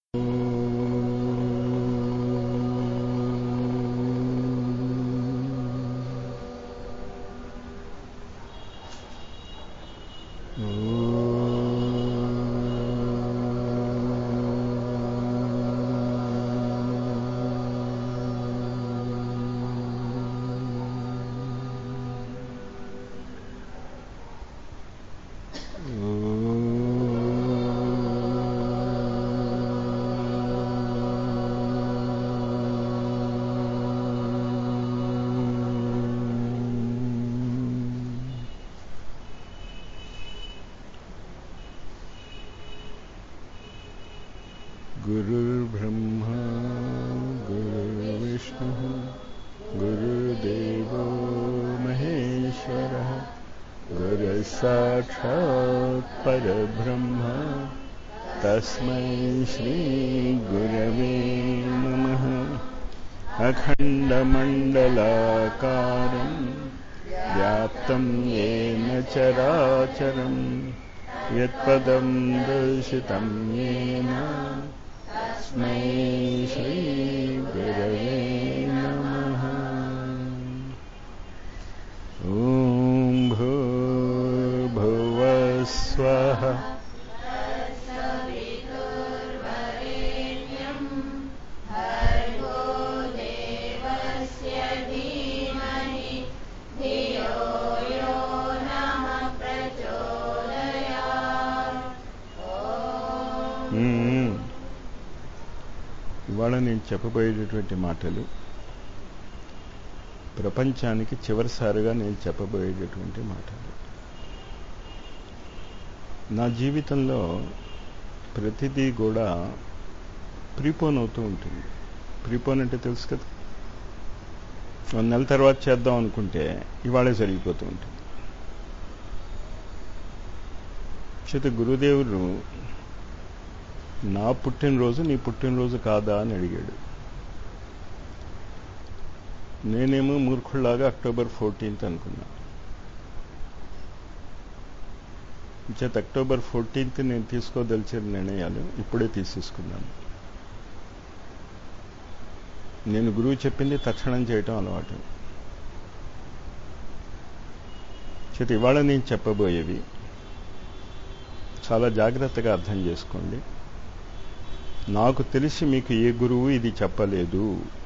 गुरुर्ब्रह्मा गुरुर्विष्णुः गुरुदेवो महेश्वरः गुरुसाक्षात् परब्रह्म तस्मै श्रीगुरवे नमः अखण्डमण्डलाकारं व्याप्तं येन चराचरम् यत्पदं दर्शितं येन तस्मै श्रीगुरवे नमः ॐ भूर्भुवस्वः మ్మ్. ఇవాళ నేను చెప్పబోయేటటువంటి మాటలు ప్రపంచానికి చివరిసారిగా నేను చెప్పబోయేటటువంటి మాటలు నా జీవితంలో ప్రతిదీ కూడా ప్రీపోన్ అవుతూ ఉంటుంది ప్రీపోన్ అంటే తెలుసు కదా ఒక నెల తర్వాత చేద్దాం అనుకుంటే ఇవాళే జరిగిపోతూ ఉంటుంది చేత గురుదేవుడు నా పుట్టినరోజు నీ పుట్టినరోజు కాదా అని అడిగాడు నేనేమో మూర్ఖుల్లాగా అక్టోబర్ ఫోర్టీన్త్ అనుకున్నా చేత అక్టోబర్ ఫోర్టీన్త్ నేను తీసుకోదలిచిన నిర్ణయాలు ఇప్పుడే తీసేసుకున్నాను నేను గురువు చెప్పింది తక్షణం చేయటం అలవాటు చేత ఇవాళ నేను చెప్పబోయేవి చాలా జాగ్రత్తగా అర్థం చేసుకోండి నాకు తెలిసి మీకు ఏ గురువు ఇది చెప్పలేదు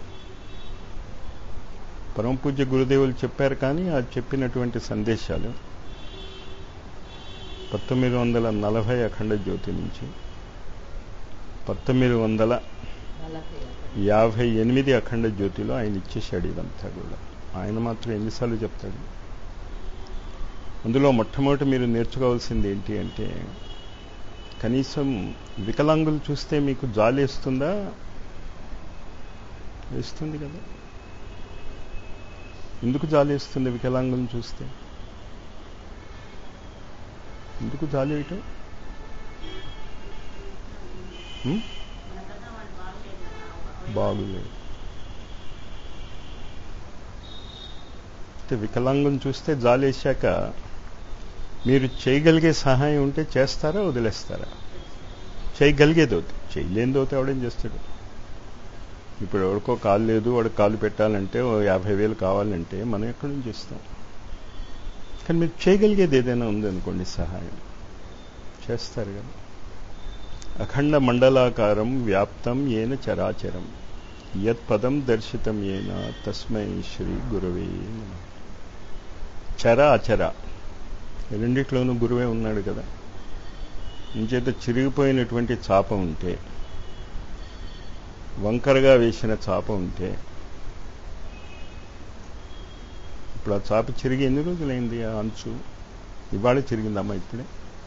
పరమపూజ్య గురుదేవులు చెప్పారు కానీ అది చెప్పినటువంటి సందేశాలు పంతొమ్మిది వందల నలభై అఖండ జ్యోతి నుంచి పంతొమ్మిది వందల యాభై ఎనిమిది అఖండ జ్యోతిలో ఆయన ఇచ్చేసాడు ఇదంతా కూడా ఆయన మాత్రం ఎన్నిసార్లు చెప్తాడు అందులో మొట్టమొదటి మీరు నేర్చుకోవాల్సింది ఏంటి అంటే కనీసం వికలాంగులు చూస్తే మీకు జాలి వేస్తుందా వేస్తుంది కదా ఎందుకు జాలి వేస్తుంది వికలాంగులను చూస్తే ఎందుకు జాలి వేయటం హ్మ్? బాగులేదు అయితే వికలాంగులను చూస్తే జాలి వేసాక మీరు చేయగలిగే సహాయం ఉంటే చేస్తారా వదిలేస్తారా చేయగలిగేది అవుతుంది చేయలేనిది అవుతే ఎవడేం చేస్తాడు ఇప్పుడు ఎవరికో కాలు లేదు వాడికి కాలు పెట్టాలంటే ఓ యాభై వేలు కావాలంటే మనం ఎక్కడి నుంచి ఇస్తాం కానీ మీరు చేయగలిగేది ఏదైనా ఉందనుకోండి సహాయం చేస్తారు కదా అఖండ మండలాకారం వ్యాప్తం ఏన చరాచరం యత్ పదం దర్శితం ఏన తస్మై శ్రీ గురవే నమః. చర అచర రెండిట్లోనూ గురువే ఉన్నాడు కదా ఇంచేత చిరిగిపోయినటువంటి చాప ఉంటే వంకరగా వేసిన చాప ఉంటే ఇప్పుడు ఆ చాప చిరిగి ఎన్ని రోజులైంది ఆ అంచు ఇవాళ చిరిగిందమ్మా ఇప్పుడే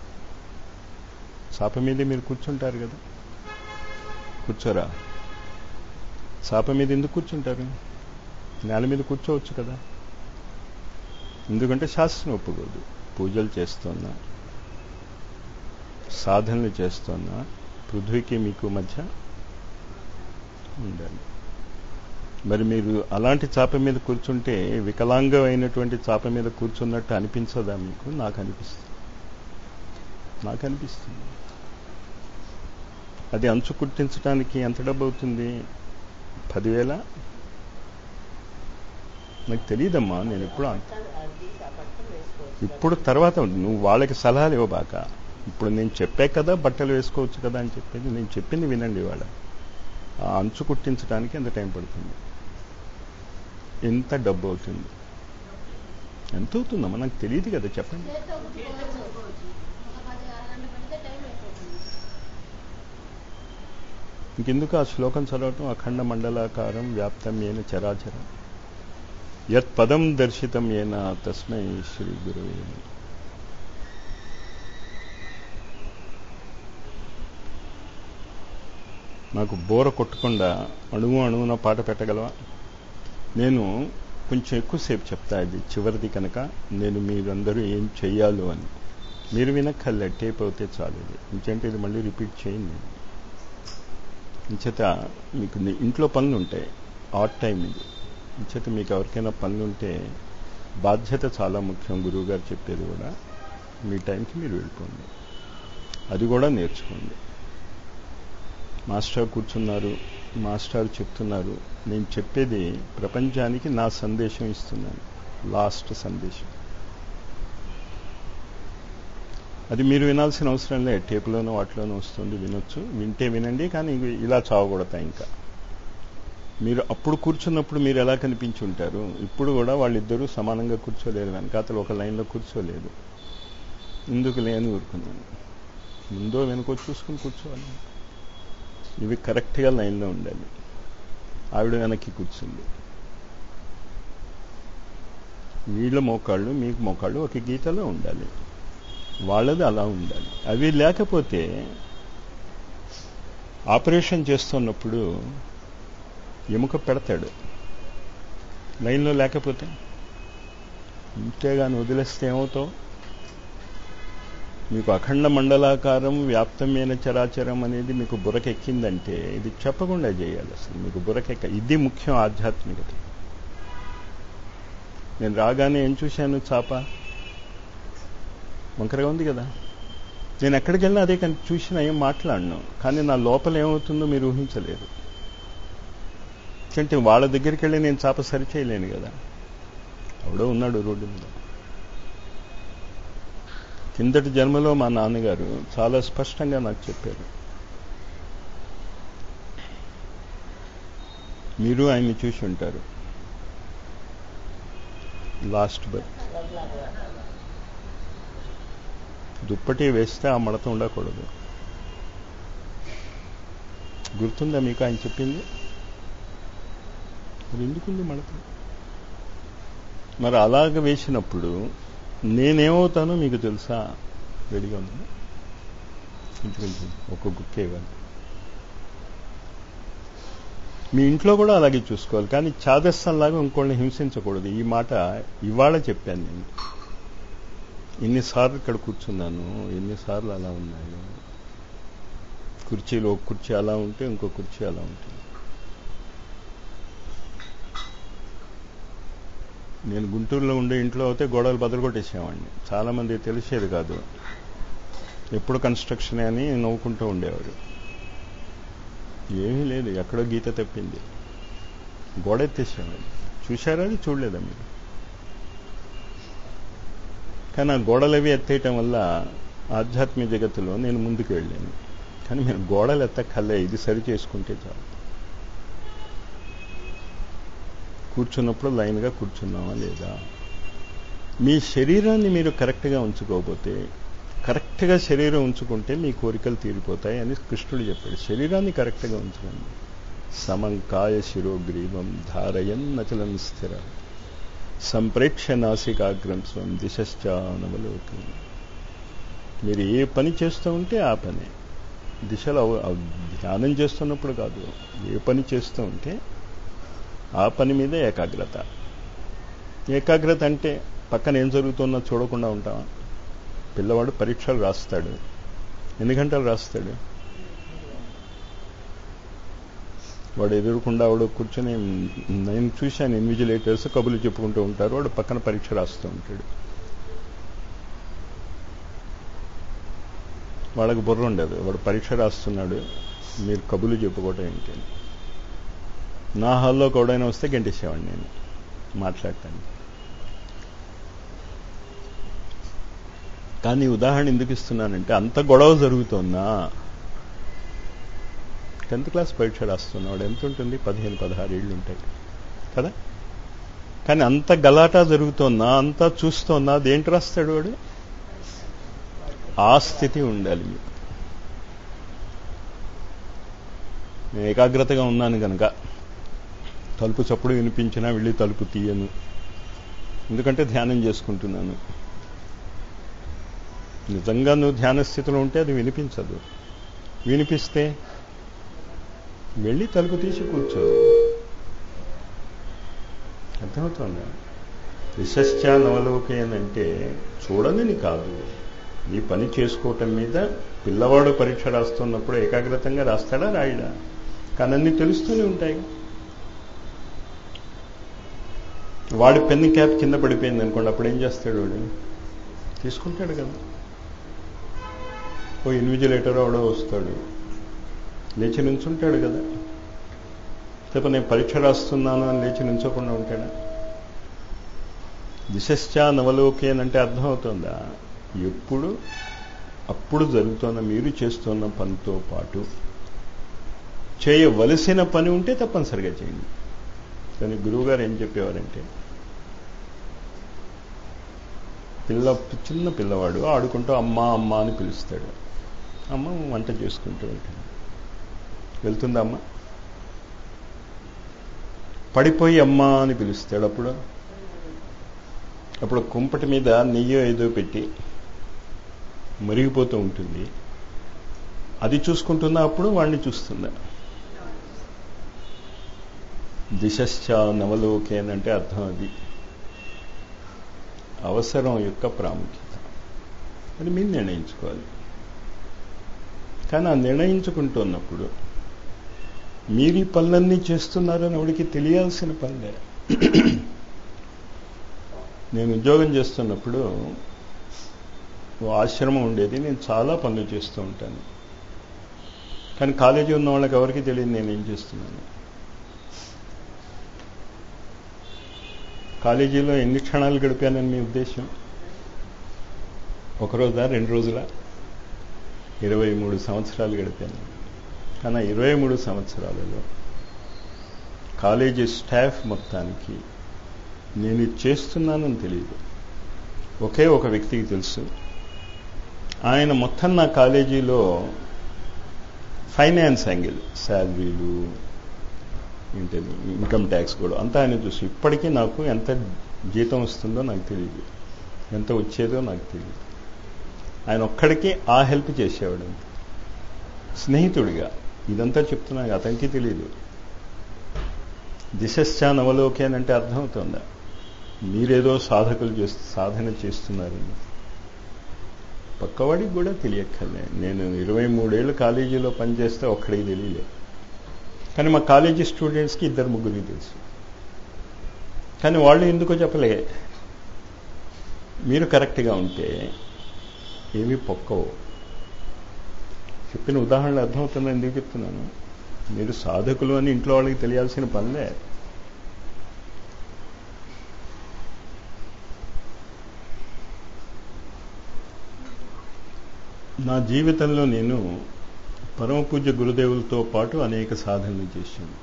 చాప మీదే మీరు కూర్చుంటారు కదా కూర్చోరా చాప మీద ఎందుకు కూర్చుంటారు నేల మీద కూర్చోవచ్చు కదా ఎందుకంటే శాస్త్రం ఒప్పుకోదు పూజలు చేస్తున్నా సాధనలు చేస్తున్నా పృథ్వీకి మీకు మధ్య ఉండాలి మరి మీరు అలాంటి చాప మీద కూర్చుంటే వికలాంగమైనటువంటి చాప మీద కూర్చున్నట్టు అనిపించదా మీకు నాకు అనిపిస్తుంది నాకు అనిపిస్తుంది అది అంచు కుట్టించడానికి ఎంత డబ్బు అవుతుంది పదివేల నాకు తెలియదమ్మా నేను ఎప్పుడు అంత ఇప్పుడు తర్వాత నువ్వు వాళ్ళకి సలహాలు ఇవ్వబాక ఇప్పుడు నేను చెప్పే కదా బట్టలు వేసుకోవచ్చు కదా అని చెప్పేది నేను చెప్పింది వినండి వాళ్ళ ఆ అంచు కుట్టించడానికి ఎంత టైం పడుతుంది ఎంత డబ్బు అవుతుంది ఎంత అవుతుందమ్మా నాకు తెలియదు కదా చెప్పండి ఇంకెందుకు ఆ శ్లోకం చదవటం అఖండ మండలాకారం వ్యాప్తం ఏన చరాచరం యత్ పదం దర్శితం ఏన తస్మై శ్రీ గురువే నమః. నాకు బోర కొట్టకుండా అణువు అణువున పాట పెట్టగలవా నేను కొంచెం ఎక్కువసేపు చెప్తా ఇది చివరిది కనుక నేను మీరందరూ ఏం చెయ్యాలో అని మీరు వినక్కర్లే టేప్ అవుతే చాలు ఇది ఇంకేంటి ఇది మళ్ళీ రిపీట్ చేయండి ఇంచేత మీకు ని- ఇంట్లో పనులు ఉంటాయి ఆట్ టైం ఇది ఇంచేత మీకు ఎవరికైనా పనులు ఉంటే బాధ్యత చాలా ముఖ్యం గురువు గారు చెప్పేది కూడా మీ టైంకి మీరు వెళ్ళిపోండి అది కూడా నేర్చుకోండి మాస్టర్ కూర్చున్నారు మాస్టర్ చెప్తున్నారు నేను చెప్పేది ప్రపంచానికి నా సందేశం ఇస్తున్నాను లాస్ట్ సందేశం అది మీరు వినాల్సిన అవసరం లేదు టేపులోనో వాటిలోనో వస్తుంది వినొచ్చు వింటే వినండి కానీ ఇవి ఇలా చావకూడతా ఇంకా మీరు అప్పుడు కూర్చున్నప్పుడు మీరు ఎలా కనిపించి ఉంటారు ఇప్పుడు కూడా వాళ్ళిద్దరూ సమానంగా కూర్చోలేరు వెనకాతలు ఒక లైన్లో కూర్చోలేదు ఎందుకు లేని ఊరుకున్నాను ముందో వెనుకో చూసుకుని కూర్చోవాలి ఇవి కరెక్ట్గా లైన్లో ఉండాలి ఆవిడ వెనక్కి కూర్చుంది వీళ్ళ మోకాళ్ళు మీకు మోకాళ్ళు ఒక గీతలో ఉండాలి వాళ్ళది అలా ఉండాలి అవి లేకపోతే ఆపరేషన్ చేస్తున్నప్పుడు ఎముక పెడతాడు లైన్లో లేకపోతే ఇంతేగాని వదిలేస్తే ఏమవుతావు మీకు అఖండ మండలాకారం వ్యాప్తమైన చరాచరం అనేది మీకు బురకెక్కిందంటే ఇది చెప్పకుండా చేయాలి అసలు మీకు బురకెక్క ఇది ముఖ్యం ఆధ్యాత్మికత నేను రాగానే ఏం చూశాను చాప వంకరగా ఉంది కదా నేను ఎక్కడికి వెళ్ళినా అదే కానీ చూసినా ఏం మాట్లాడను కానీ నా లోపల ఏమవుతుందో మీరు ఊహించలేరు అంటే వాళ్ళ దగ్గరికి వెళ్ళి నేను చాప సరి చేయలేను కదా ఎవడో ఉన్నాడు రోడ్డు మీద కిందటి జన్మలో మా నాన్నగారు చాలా స్పష్టంగా నాకు చెప్పారు మీరు ఆయన్ని చూసి ఉంటారు లాస్ట్ బర్త్ దుప్పటి వేస్తే ఆ మడత ఉండకూడదు గుర్తుందా మీకు ఆయన చెప్పింది మరి ఎందుకుంది మడత మరి అలాగ వేసినప్పుడు నేనేమవుతానో మీకు తెలుసా రెడీగా ఉంది ఇంచుమించు ఒక గుక్కే ఇవ్వాలి మీ ఇంట్లో కూడా అలాగే చూసుకోవాలి కానీ చాదస్తంలాగా ఇంకోళ్ళని హింసించకూడదు ఈ మాట ఇవాళ చెప్పాను నేను ఎన్నిసార్లు ఇక్కడ కూర్చున్నాను ఎన్నిసార్లు అలా ఉన్నాయి కుర్చీలో ఒక కుర్చీ అలా ఉంటే ఇంకో కుర్చీ అలా ఉంటుంది నేను గుంటూరులో ఉండే ఇంట్లో అయితే గోడలు బదలగొట్టేసేవాడిని చాలా మంది తెలిసేది కాదు ఎప్పుడు కన్స్ట్రక్షన్ అని నవ్వుకుంటూ ఉండేవాడు ఏమీ లేదు ఎక్కడో గీత తప్పింది గోడ ఎత్తేసేవాడు చూశారా అది చూడలేదా మీరు కానీ ఆ గోడలు అవి ఎత్తేయటం వల్ల ఆధ్యాత్మిక జగత్తులో నేను ముందుకు వెళ్ళాను కానీ మీరు గోడలు ఎత్తక్కర్లే ఇది సరి చేసుకుంటే చాలు కూర్చున్నప్పుడు లైన్గా కూర్చున్నామా లేదా మీ శరీరాన్ని మీరు కరెక్ట్గా ఉంచుకోకపోతే కరెక్ట్గా శరీరం ఉంచుకుంటే మీ కోరికలు తీరిపోతాయి అని కృష్ణుడు చెప్పాడు శరీరాన్ని కరెక్ట్గా ఉంచుకోండి సమం కాయ శిరోగ్రీవం ధారయన్ నచలం స్థిర సంప్రేక్ష నాసికాగ్రం స్వం దిశశ్చానవలోకి మీరు ఏ పని చేస్తూ ఉంటే ఆ పని దిశలో ధ్యానం చేస్తున్నప్పుడు కాదు ఏ పని చేస్తూ ఉంటే ఆ పని మీద ఏకాగ్రత ఏకాగ్రత అంటే పక్కన ఏం జరుగుతుందో చూడకుండా ఉంటామా పిల్లవాడు పరీక్షలు రాస్తాడు ఎన్ని గంటలు రాస్తాడు వాడు ఎదురుకుండా వాడు కూర్చొని నేను చూశాను ఇన్విజిలేటర్స్ కబుర్లు చెప్పుకుంటూ ఉంటారు వాడు పక్కన పరీక్ష రాస్తూ ఉంటాడు వాళ్ళకి బుర్ర ఉండదు వాడు పరీక్ష రాస్తున్నాడు మీరు కబులు చెప్పుకోవటం ఏంటి నా హాల్లో ఎవడైనా వస్తే గంటేసేవాడిని నేను మాట్లాడటాను కానీ ఉదాహరణ ఎందుకు ఇస్తున్నానంటే అంత గొడవ జరుగుతోందా టెన్త్ క్లాస్ పరీక్ష రాస్తున్నాడు ఎంత ఉంటుంది పదిహేను పదహారు ఏళ్ళు ఉంటాయి కదా కానీ అంత గలాటా జరుగుతోందా అంతా చూస్తోందా అదేంటి రాస్తాడు వాడు ఆ స్థితి ఉండాలి నేను ఏకాగ్రతగా ఉన్నాను కనుక తలుపు చప్పుడు వినిపించినా వెళ్ళి తలుపు తీయను ఎందుకంటే ధ్యానం చేసుకుంటున్నాను నిజంగా నువ్వు ధ్యాన స్థితిలో ఉంటే అది వినిపించదు వినిపిస్తే వెళ్ళి తలుపు తీసి కూర్చో అర్థమవుతుంది విశశ్చ నవలోకేనంటే చూడనని కాదు నీ పని చేసుకోవటం మీద పిల్లవాడు పరీక్ష రాస్తున్నప్పుడు ఏకాగ్రతంగా రాస్తాడా రాయడా కానీ అన్ని తెలుస్తూనే ఉంటాయి వాడి పెన్ క్యాప్ కింద పడిపోయింది అనుకోండి అప్పుడు ఏం చేస్తాడు వాడు తీసుకుంటాడు కదా ఓ ఇన్విజిలేటర్ అవడో వస్తాడు లేచి నుంచుంటాడు కదా లేకపోతే నేను పరీక్ష రాస్తున్నాను అని లేచి నుంచోకుండా ఉంటాడా దిశశ్చ నవలోకే అంటే అర్థమవుతుందా ఎప్పుడు అప్పుడు జరుగుతున్న మీరు చేస్తున్న పనితో పాటు చేయవలసిన పని ఉంటే తప్పనిసరిగా చేయండి కానీ గురువుగారు ఏం చెప్పేవారంటే పిల్ల చిన్న పిల్లవాడు ఆడుకుంటూ అమ్మ అమ్మ అని పిలుస్తాడు అమ్మ వంట చేసుకుంటూ ఉంటాడు వెళ్తుందా అమ్మ పడిపోయి అమ్మ అని పిలుస్తాడు అప్పుడు అప్పుడు కుంపటి మీద నెయ్యి ఏదో పెట్టి మరిగిపోతూ ఉంటుంది అది చూసుకుంటుందా అప్పుడు వాడిని చూస్తుందా దిశశ్చ నవలోకేనంటే అర్థం అది అవసరం యొక్క ప్రాముఖ్యత అది మీరు నిర్ణయించుకోవాలి కానీ ఆ నిర్ణయించుకుంటున్నప్పుడు మీరు ఈ పనులన్నీ చేస్తున్నారని వాడికి తెలియాల్సిన పనులే నేను ఉద్యోగం చేస్తున్నప్పుడు ఓ ఆశ్రమం ఉండేది నేను చాలా పనులు చేస్తూ ఉంటాను కానీ కాలేజీ ఉన్న వాళ్ళకి ఎవరికి తెలియదు నేను ఏం చేస్తున్నాను కాలేజీలో ఎన్ని క్షణాలు గడిపానని మీ ఉద్దేశం ఒక రోజా రెండు రోజుల ఇరవై మూడు సంవత్సరాలు గడిపాను కానీ ఇరవై మూడు సంవత్సరాలలో కాలేజీ స్టాఫ్ మొత్తానికి నేను ఇది చేస్తున్నానని తెలియదు ఒకే ఒక వ్యక్తికి తెలుసు ఆయన మొత్తం నా కాలేజీలో ఫైనాన్స్ యాంగిల్ శాలరీలు ఏంటది ఇన్కమ్ ట్యాక్స్ కూడా అంతా ఆయన చూసి ఇప్పటికీ నాకు ఎంత జీతం వస్తుందో నాకు తెలియదు ఎంత వచ్చేదో నాకు తెలియదు ఆయన ఒక్కడికి ఆ హెల్ప్ చేసేవాడు స్నేహితుడిగా ఇదంతా చెప్తున్నా అతనికి తెలియదు దిశశ్చా నవలోకి అని అంటే అర్థమవుతుందా మీరేదో సాధకులు చేస్తూ సాధన చేస్తున్నారని పక్కవాడికి కూడా తెలియక్కర్లే నేను ఇరవై మూడేళ్ళు కాలేజీలో పనిచేస్తే ఒక్కడికి తెలియలే కానీ మా కాలేజీ స్టూడెంట్స్కి ఇద్దరు ముగ్గురికి తెలుసు కానీ వాళ్ళు ఎందుకో చెప్పలే మీరు కరెక్ట్గా ఉంటే ఏమీ పొక్కవు చెప్పిన ఉదాహరణలు అర్థమవుతుందని ఎందుకు చెప్తున్నాను మీరు సాధకులు అని ఇంట్లో వాళ్ళకి తెలియాల్సిన పనిలే నా జీవితంలో నేను పరమ పూజ్య గురుదేవులతో పాటు అనేక సాధనలు చేశాను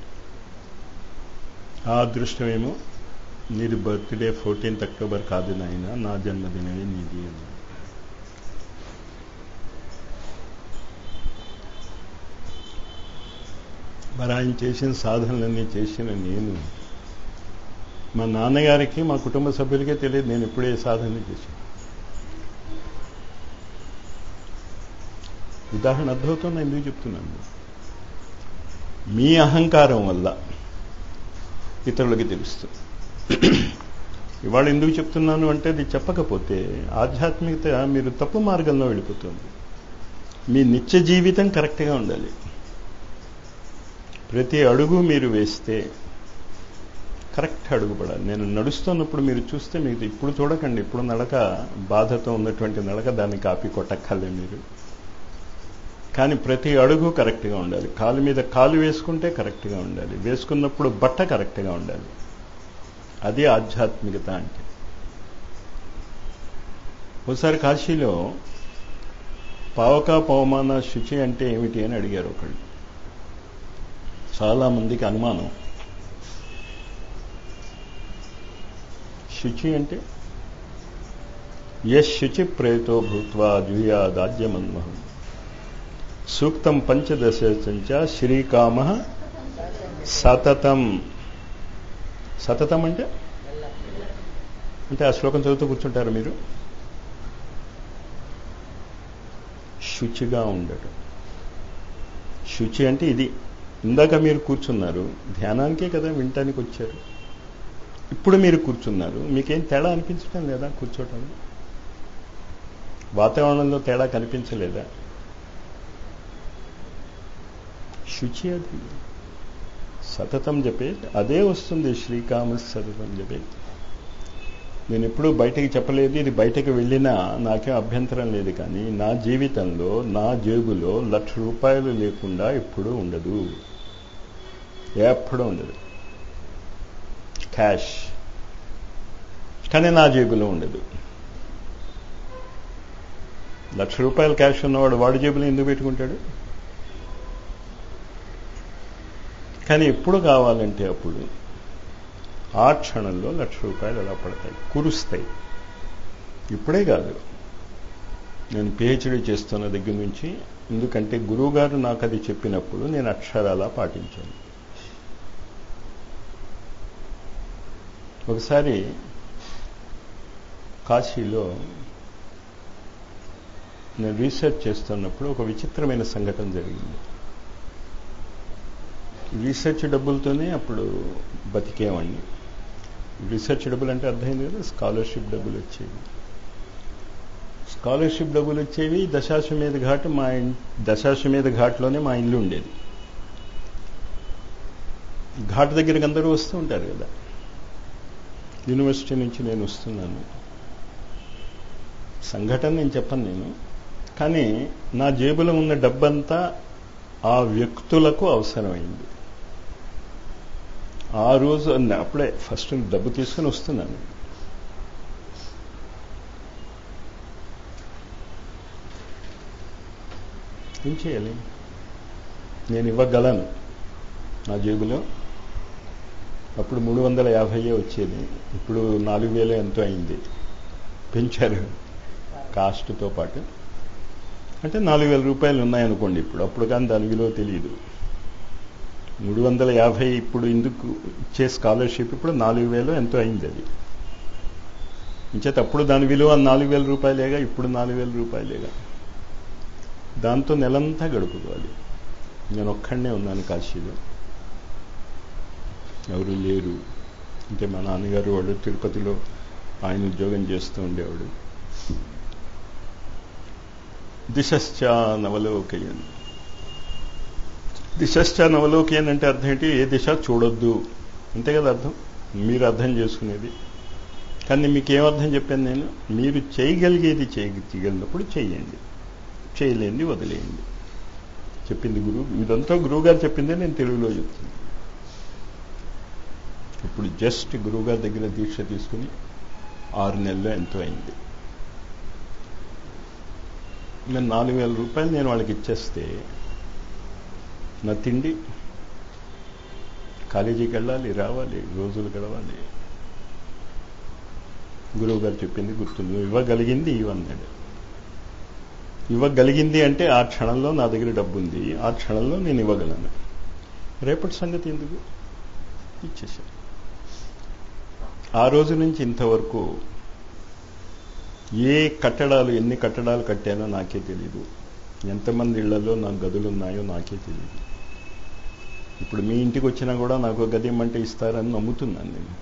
ఆ అదృష్టమేమో నీది బర్త్డే ఫోర్టీన్త్ అక్టోబర్ కాదు నాయన నా జన్మదినమే నీది అని మరి ఆయన చేసిన సాధనలన్నీ చేసిన నేను మా నాన్నగారికి మా కుటుంబ సభ్యులకే తెలియదు నేను ఎప్పుడే సాధన చేశాను ఉదాహరణ అర్థమవుతుందా ఎందుకు చెప్తున్నాను మీ అహంకారం వల్ల ఇతరులకి తెలుస్తుంది ఇవాళ ఎందుకు చెప్తున్నాను అంటే అది చెప్పకపోతే ఆధ్యాత్మికత మీరు తప్పు మార్గంలో వెళ్ళిపోతుంది మీ నిత్య జీవితం కరెక్ట్గా ఉండాలి ప్రతి అడుగు మీరు వేస్తే కరెక్ట్ అడుగు పడాలి నేను నడుస్తున్నప్పుడు మీరు చూస్తే మీకు ఇప్పుడు చూడకండి ఇప్పుడు నడక బాధతో ఉన్నటువంటి నడక దాన్ని కాపీ కొట్టక్కర్లే మీరు కానీ ప్రతి అడుగు కరెక్ట్గా ఉండాలి కాలు మీద కాలు వేసుకుంటే కరెక్ట్గా ఉండాలి వేసుకున్నప్పుడు బట్ట కరెక్ట్గా ఉండాలి అది ఆధ్యాత్మికత అంటే ఒకసారి కాశీలో పావక పవమాన శుచి అంటే ఏమిటి అని అడిగారు ఒకళ్ళు చాలా మందికి అనుమానం శుచి అంటే యశ్ శుచి ప్రేతో భూత్వా జూయాదాజ్యమన్మహం సూక్తం పంచదశ శ్రీకామ సతతం సతతం అంటే అంటే ఆ శ్లోకం చదువుతూ కూర్చుంటారు మీరు శుచిగా ఉండటం శుచి అంటే ఇది ఇందాక మీరు కూర్చున్నారు ధ్యానానికే కదా వినటానికి వచ్చారు ఇప్పుడు మీరు కూర్చున్నారు మీకేం తేడా అనిపించడం లేదా కూర్చోటం వాతావరణంలో తేడా కనిపించలేదా శుచి అది సతతం చెప్పే అదే వస్తుంది శ్రీకామ సతతం చెప్పే నేను ఎప్పుడూ బయటకి చెప్పలేదు ఇది బయటకు వెళ్ళినా నాకేం అభ్యంతరం లేదు కానీ నా జీవితంలో నా జేబులో లక్ష రూపాయలు లేకుండా ఎప్పుడూ ఉండదు ఎప్పుడూ ఉండదు క్యాష్ కానీ నా జేబులో ఉండదు లక్ష రూపాయలు క్యాష్ ఉన్నవాడు వాడి జేబులో ఎందుకు పెట్టుకుంటాడు కానీ ఎప్పుడు కావాలంటే అప్పుడు ఆ క్షణంలో లక్ష రూపాయలు అలా పడతాయి కురుస్తాయి ఇప్పుడే కాదు నేను పిహెచ్డీ చేస్తున్న దగ్గర నుంచి ఎందుకంటే గురువుగారు నాకు అది చెప్పినప్పుడు నేను అక్షరాలా పాటించాను ఒకసారి కాశీలో నేను రీసెర్చ్ చేస్తున్నప్పుడు ఒక విచిత్రమైన సంఘటన జరిగింది రీసెర్చ్ డబ్బులతోనే అప్పుడు బతికేవాడిని రీసెర్చ్ డబ్బులు అంటే అర్థమైంది కదా స్కాలర్షిప్ డబ్బులు వచ్చేవి స్కాలర్షిప్ డబ్బులు వచ్చేవి దశాశ్వమేధ ఘాట్ మా దశాశ్వమేధ ఘాట్లోనే మా ఇల్లు ఉండేది ఘాట్ దగ్గరికి అందరూ వస్తూ ఉంటారు కదా యూనివర్సిటీ నుంచి నేను వస్తున్నాను సంఘటన నేను చెప్పను నేను కానీ నా జేబులో ఉన్న డబ్బంతా ఆ వ్యక్తులకు అవసరమైంది ఆ రోజు అప్పుడే ఫస్ట్ డబ్బు తీసుకుని వస్తున్నాను ఏం చేయాలి నేను ఇవ్వగలను నా జేబులో అప్పుడు మూడు వందల యాభైయే వచ్చేది ఇప్పుడు నాలుగు వేలు ఎంతో అయింది పెంచారు కాస్ట్తో పాటు అంటే నాలుగు వేల రూపాయలు ఉన్నాయనుకోండి ఇప్పుడు అప్పుడు కానీ దాని విలువ తెలియదు మూడు వందల యాభై ఇప్పుడు ఇందుకు ఇచ్చే స్కాలర్షిప్ ఇప్పుడు నాలుగు వేలు ఎంతో అయింది అది ఇంచేత అప్పుడు దాని విలువ నాలుగు వేల రూపాయలేగా ఇప్పుడు నాలుగు వేల రూపాయలేగా దాంతో నెలంతా గడుపుకోవాలి నేను ఒక్కడనే ఉన్నాను కాశీలో ఎవరు లేరు అంటే మా నాన్నగారు వాడు తిరుపతిలో ఆయన ఉద్యోగం చేస్తూ ఉండేవాడు దిశశ్చ నవలోకయన్ దిశశ్చ నవలోకయన్ అంటే అర్థం ఏంటి ఏ దిశ చూడొద్దు అంతే కదా అర్థం మీరు అర్థం చేసుకునేది కానీ మీకు ఏమర్థం చెప్పాను నేను మీరు చేయగలిగేది చేయగలిగినప్పుడు చేయండి చేయలేంది వదిలేయండి చెప్పింది గురువు ఇదంతా గురువు గారు చెప్పిందే నేను తెలుగులో చెప్తాను ఇప్పుడు జస్ట్ గురువుగారి దగ్గర దీక్ష తీసుకుని ఆరు నెలలు ఎంతో అయింది నేను నాలుగు వేల రూపాయలు నేను వాళ్ళకి ఇచ్చేస్తే నా తిండి కాలేజీకి వెళ్ళాలి రావాలి రోజులు గడవాలి గురువు గారు చెప్పింది గుర్తుంది నువ్వు ఇవ్వగలిగింది ఇవన్నాడు ఇవ్వగలిగింది అంటే ఆ క్షణంలో నా దగ్గర డబ్బు ఉంది ఆ క్షణంలో నేను ఇవ్వగలను రేపటి సంగతి ఎందుకు ఇచ్చేసా ఆ రోజు నుంచి ఇంతవరకు ఏ కట్టడాలు ఎన్ని కట్టడాలు కట్టానో నాకే తెలీదు ఎంతమంది ఇళ్లలో నాకు గదులు ఉన్నాయో నాకే తెలియదు ఇప్పుడు మీ ఇంటికి వచ్చినా కూడా నాకు గది ఇమ్మంటే ఇస్తారని నమ్ముతున్నాను నేను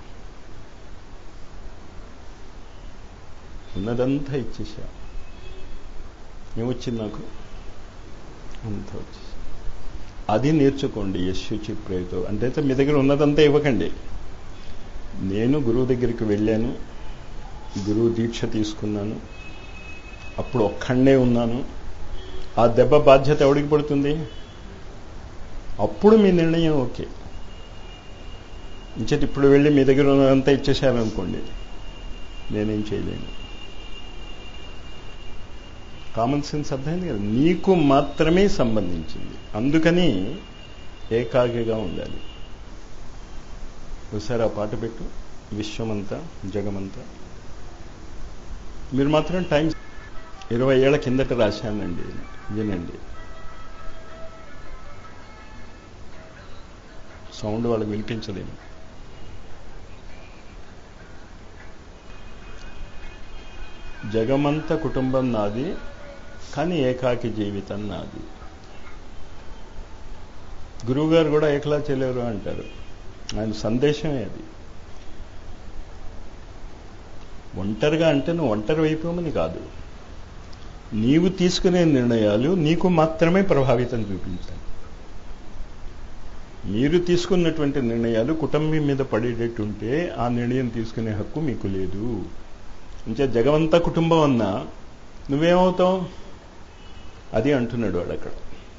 ఉన్నదంతా ఇచ్చేసా ఏమొచ్చింది నాకు అంతా వచ్చేసి అది నేర్చుకోండి యశుచి ప్రేతో అంటే మీ దగ్గర ఉన్నదంతా ఇవ్వకండి నేను గురువు దగ్గరికి వెళ్ళాను గురువు దీక్ష తీసుకున్నాను అప్పుడు ఒక్కడే ఉన్నాను ఆ దెబ్బ బాధ్యత ఎవడికి పడుతుంది అప్పుడు మీ నిర్ణయం ఓకే ఇంచేది ఇప్పుడు వెళ్ళి మీ దగ్గర ఉన్నదంతా ఇచ్చేసారనుకోండి నేనేం చేయలేను కామన్ సెన్స్ అర్థమైంది కదా నీకు మాత్రమే సంబంధించింది అందుకని ఏకాగిగా ఉండాలి ఒకసారి ఆ పాట పెట్టు విశ్వమంతా జగమంతా మీరు మాత్రం టైం ఇరవై ఏళ్ల కిందట రాశానండి వినండి సౌండ్ వాళ్ళకి వినిపించలేము జగమంత కుటుంబం నాది కానీ ఏకాకి జీవితం నాది గురువుగారు కూడా ఏకలా చేయలేరు అంటారు ఆయన సందేశమే అది ఒంటరిగా అంటే నువ్వు ఒంటరి అయిపోమని కాదు నీవు తీసుకునే నిర్ణయాలు నీకు మాత్రమే ప్రభావితం చూపించాలి మీరు తీసుకున్నటువంటి నిర్ణయాలు కుటుంబం మీద పడేటట్టుంటే ఆ నిర్ణయం తీసుకునే హక్కు మీకు లేదు ఇంకా జగవంత కుటుంబం అన్నా నువ్వేమవుతావు అది అంటున్నాడు వాడు అక్కడ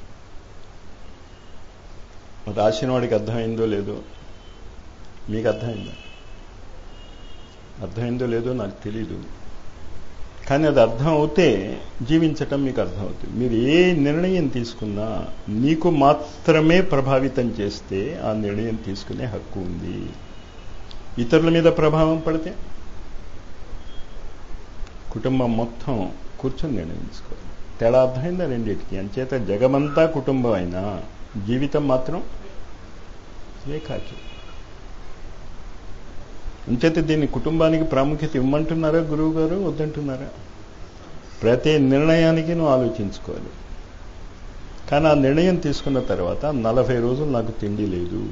రాసిన వాడికి అర్థమైందో లేదో మీకు అర్థమైందా అర్థమైందో లేదో నాకు తెలీదు కానీ అది అర్థం అవుతే జీవించటం మీకు అర్థమవుతుంది మీరు ఏ నిర్ణయం తీసుకున్నా నీకు మాత్రమే ప్రభావితం చేస్తే ఆ నిర్ణయం తీసుకునే హక్కు ఉంది ఇతరుల మీద ప్రభావం పడితే కుటుంబం మొత్తం కూర్చొని నిర్ణయం తీసుకోవాలి తేడా అర్థమైందా రెండింటికి అంచేత జగమంతా కుటుంబం అయినా జీవితం మాత్రం ఏకాకి అంచేత దీన్ని కుటుంబానికి ప్రాముఖ్యత ఇవ్వమంటున్నారా గురువు గారు వద్దంటున్నారా ప్రతి నిర్ణయానికి నువ్వు ఆలోచించుకోవాలి కానీ ఆ నిర్ణయం తీసుకున్న తర్వాత నలభై రోజులు నాకు తిండి లేదు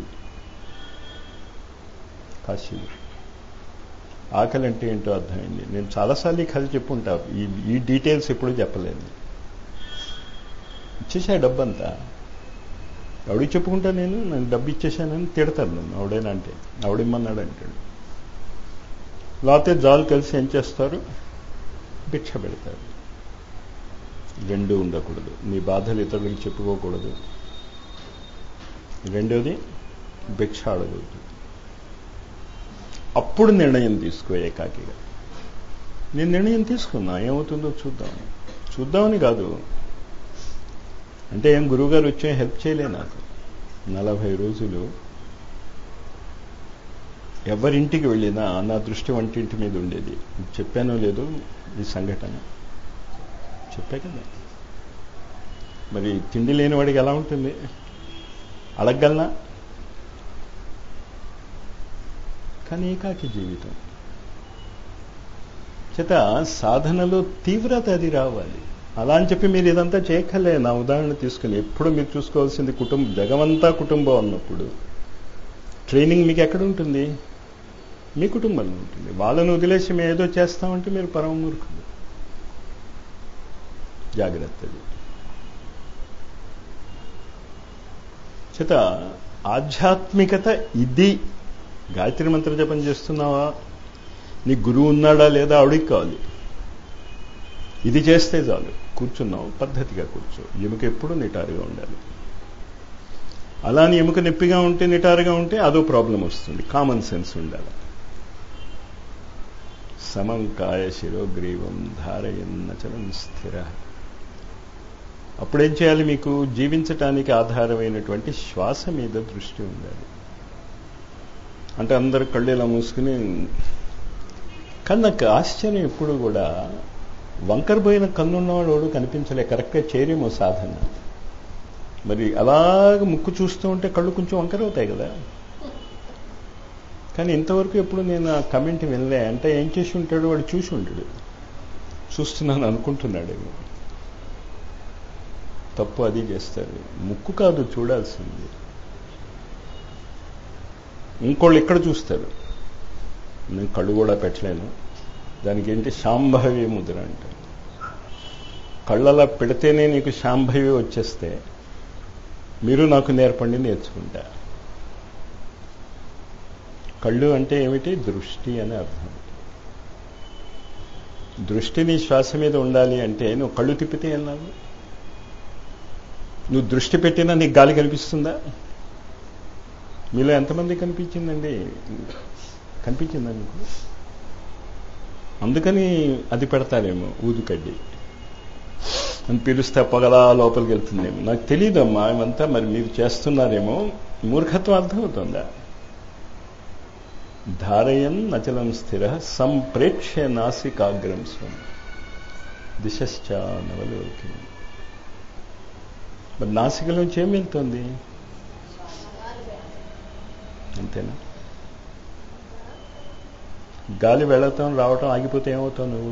కాశీలో ఆకలి అంటే ఏంటో అర్థమైంది నేను చాలాసార్లు ఈ కథ చెప్పుంటా ఈ ఈ డీటెయిల్స్ ఎప్పుడు చెప్పలేదు ఇచ్చేసా డబ్బంతా ఎవడికి చెప్పుకుంటా నేను నేను డబ్బు ఇచ్చేసానని తిడతాను నన్ను ఆవిడేనా అంటే ఆవిడిమ్మన్నాడు అంటాడు లేకపోతే జాలు కలిసి ఏం చేస్తారు భిక్ష పెడతారు రెండు ఉండకూడదు నీ బాధలు ఇతరులకు చెప్పుకోకూడదు రెండోది భిక్ష అడగకూడదు అప్పుడు నిర్ణయం తీసుకో ఏకాకిగా నేను నిర్ణయం తీసుకున్నా ఏమవుతుందో చూద్దాం చూద్దామని కాదు అంటే ఏం గురువుగారు వచ్చే హెల్ప్ చేయలే నాకు నలభై రోజులు ఎవరింటికి వెళ్ళినా నా దృష్టి వంటింటి మీద ఉండేది చెప్పానో లేదో ఈ సంఘటన చెప్పే కదా మరి తిండి లేని వాడికి ఎలా ఉంటుంది అడగలనా కానీ ఏకాకి జీవితం చేత సాధనలో తీవ్రత అది రావాలి అలా అని చెప్పి మీరు ఇదంతా చేయక్కర్లే నా ఉదాహరణ తీసుకుని ఎప్పుడు మీరు చూసుకోవాల్సింది కుటుంబం జగమంతా కుటుంబం అన్నప్పుడు ట్రైనింగ్ మీకు ఎక్కడ ఉంటుంది మీ కుటుంబంలో ఉంటుంది వాళ్ళను వదిలేసి మేము ఏదో చేస్తామంటే మీరు పరమమూర్ఖులు జాగ్రత్తది చేత ఆధ్యాత్మికత ఇది గాయత్రి మంత్ర జపం చేస్తున్నావా నీ గురువు ఉన్నాడా లేదా అడిగి కావాలి ఇది చేస్తే చాలు కూర్చున్నావు పద్ధతిగా కూర్చో ఎముక ఎప్పుడు నిటారుగా ఉండాలి అలా అని ఎముక నొప్పిగా ఉంటే నిటారుగా ఉంటే అదో ప్రాబ్లం వస్తుంది కామన్ సెన్స్ ఉండాలి సమం కాయ శిరోగ్రీవం ధారయన్నచలం స్థిర అప్పుడేం చేయాలి మీకు జీవించటానికి ఆధారమైనటువంటి శ్వాస మీద దృష్టి ఉండాలి అంటే అందరు కళ్ళు ఇలా మూసుకుని కానీ నాకు ఆశ్చర్యం ఎప్పుడు కూడా వంకర పోయిన కన్నున్నవాడు కనిపించలే కరెక్ట్గా చేరేమో సాధన మరి అలాగ ముక్కు చూస్తూ ఉంటే కళ్ళు కొంచెం వంకర అవుతాయి కదా కానీ ఇంతవరకు ఎప్పుడు నేను ఆ కమెంట్ వినలే అంటే ఏం చేసి ఉంటాడు వాడు చూసి ఉంటాడు చూస్తున్నాను అనుకుంటున్నాడేమో తప్పు అది చేస్తారు ముక్కు కాదు చూడాల్సింది ఇంకోళ్ళు ఇక్కడ చూస్తారు నేను కళ్ళు కూడా పెట్టలేను దానికి ఏంటి శాంభవి ముద్ర అంటారు కళ్ళలా పెడితేనే నీకు శాంభవి వచ్చేస్తే మీరు నాకు నేర్పండి నేర్చుకుంటా కళ్ళు అంటే ఏమిటి దృష్టి అని అర్థం దృష్టిని శ్వాస మీద ఉండాలి అంటే నువ్వు కళ్ళు తిప్పితే ఎలాగు నువ్వు దృష్టి పెట్టినా నీకు గాలి కనిపిస్తుందా మీలో ఎంతమంది కనిపించిందండి కనిపించిందా మీకు అందుకని అది పెడతారేమో ఊదుకడ్డి అని పిలుస్తే పొగలా లోపలికి వెళ్తుందేమో నాకు తెలియదమ్మా ఇవంతా మరి మీరు చేస్తున్నారేమో మూర్ఖత్వం అర్థమవుతుందా ధారయన్ అచలం స్థిర సంప్రేక్ష్య నాసికాగ్రం స్వం దిశశ్చ నవలోకి మరి నాసికలోంచి ఏం వెళ్తుంది అంతేనా గాలి వెళ్ళటం రావటం ఆగిపోతే ఏమవుతావు నువ్వు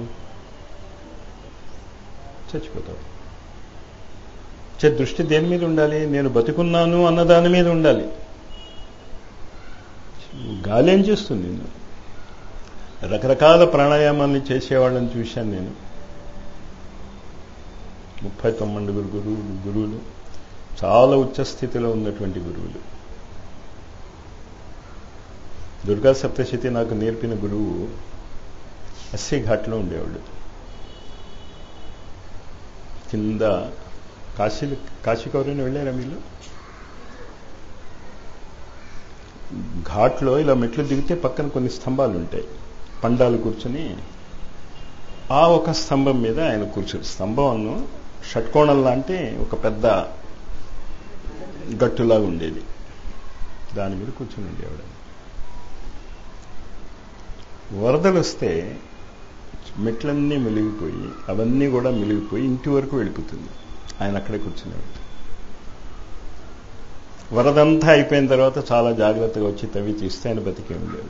చచ్చిపోతావు చే దృష్టి దేని మీద ఉండాలి నేను బతుకున్నాను అన్న దాని మీద ఉండాలి గాలి ఏం చేస్తుంది నేను రకరకాల ప్రాణాయామాన్ని చేసేవాళ్ళని చూశాను నేను ముప్పై తొమ్మిది గురువులు గురువులు చాలా ఉచ్చ స్థితిలో ఉన్నటువంటి గురువులు దుర్గా సప్తశతి నాకు నేర్పిన గురువు అస్సీ ఘాట్లో ఉండేవాడు కింద కాశీలు కాశీకి ఎవరైనా వెళ్ళారా మీరు ఘాట్లో ఇలా మెట్లు దిగితే పక్కన కొన్ని స్తంభాలు ఉంటాయి పండాలు కూర్చుని ఆ ఒక స్తంభం మీద ఆయన కూర్చుని స్తంభంను షట్కోణం లాంటి ఒక పెద్ద గట్టులాగా ఉండేది దాని మీద కూర్చుని ఉండేవాడు వరదలు వస్తే మెట్లన్నీ మిలిగిపోయి అవన్నీ కూడా మిలిగిపోయి ఇంటి వరకు వెళ్ళిపోతుంది ఆయన అక్కడే కూర్చునేవాడు వరదంతా అయిపోయిన తర్వాత చాలా జాగ్రత్తగా వచ్చి తవ్వి తీస్తే ఆయన బతికే ఉండేది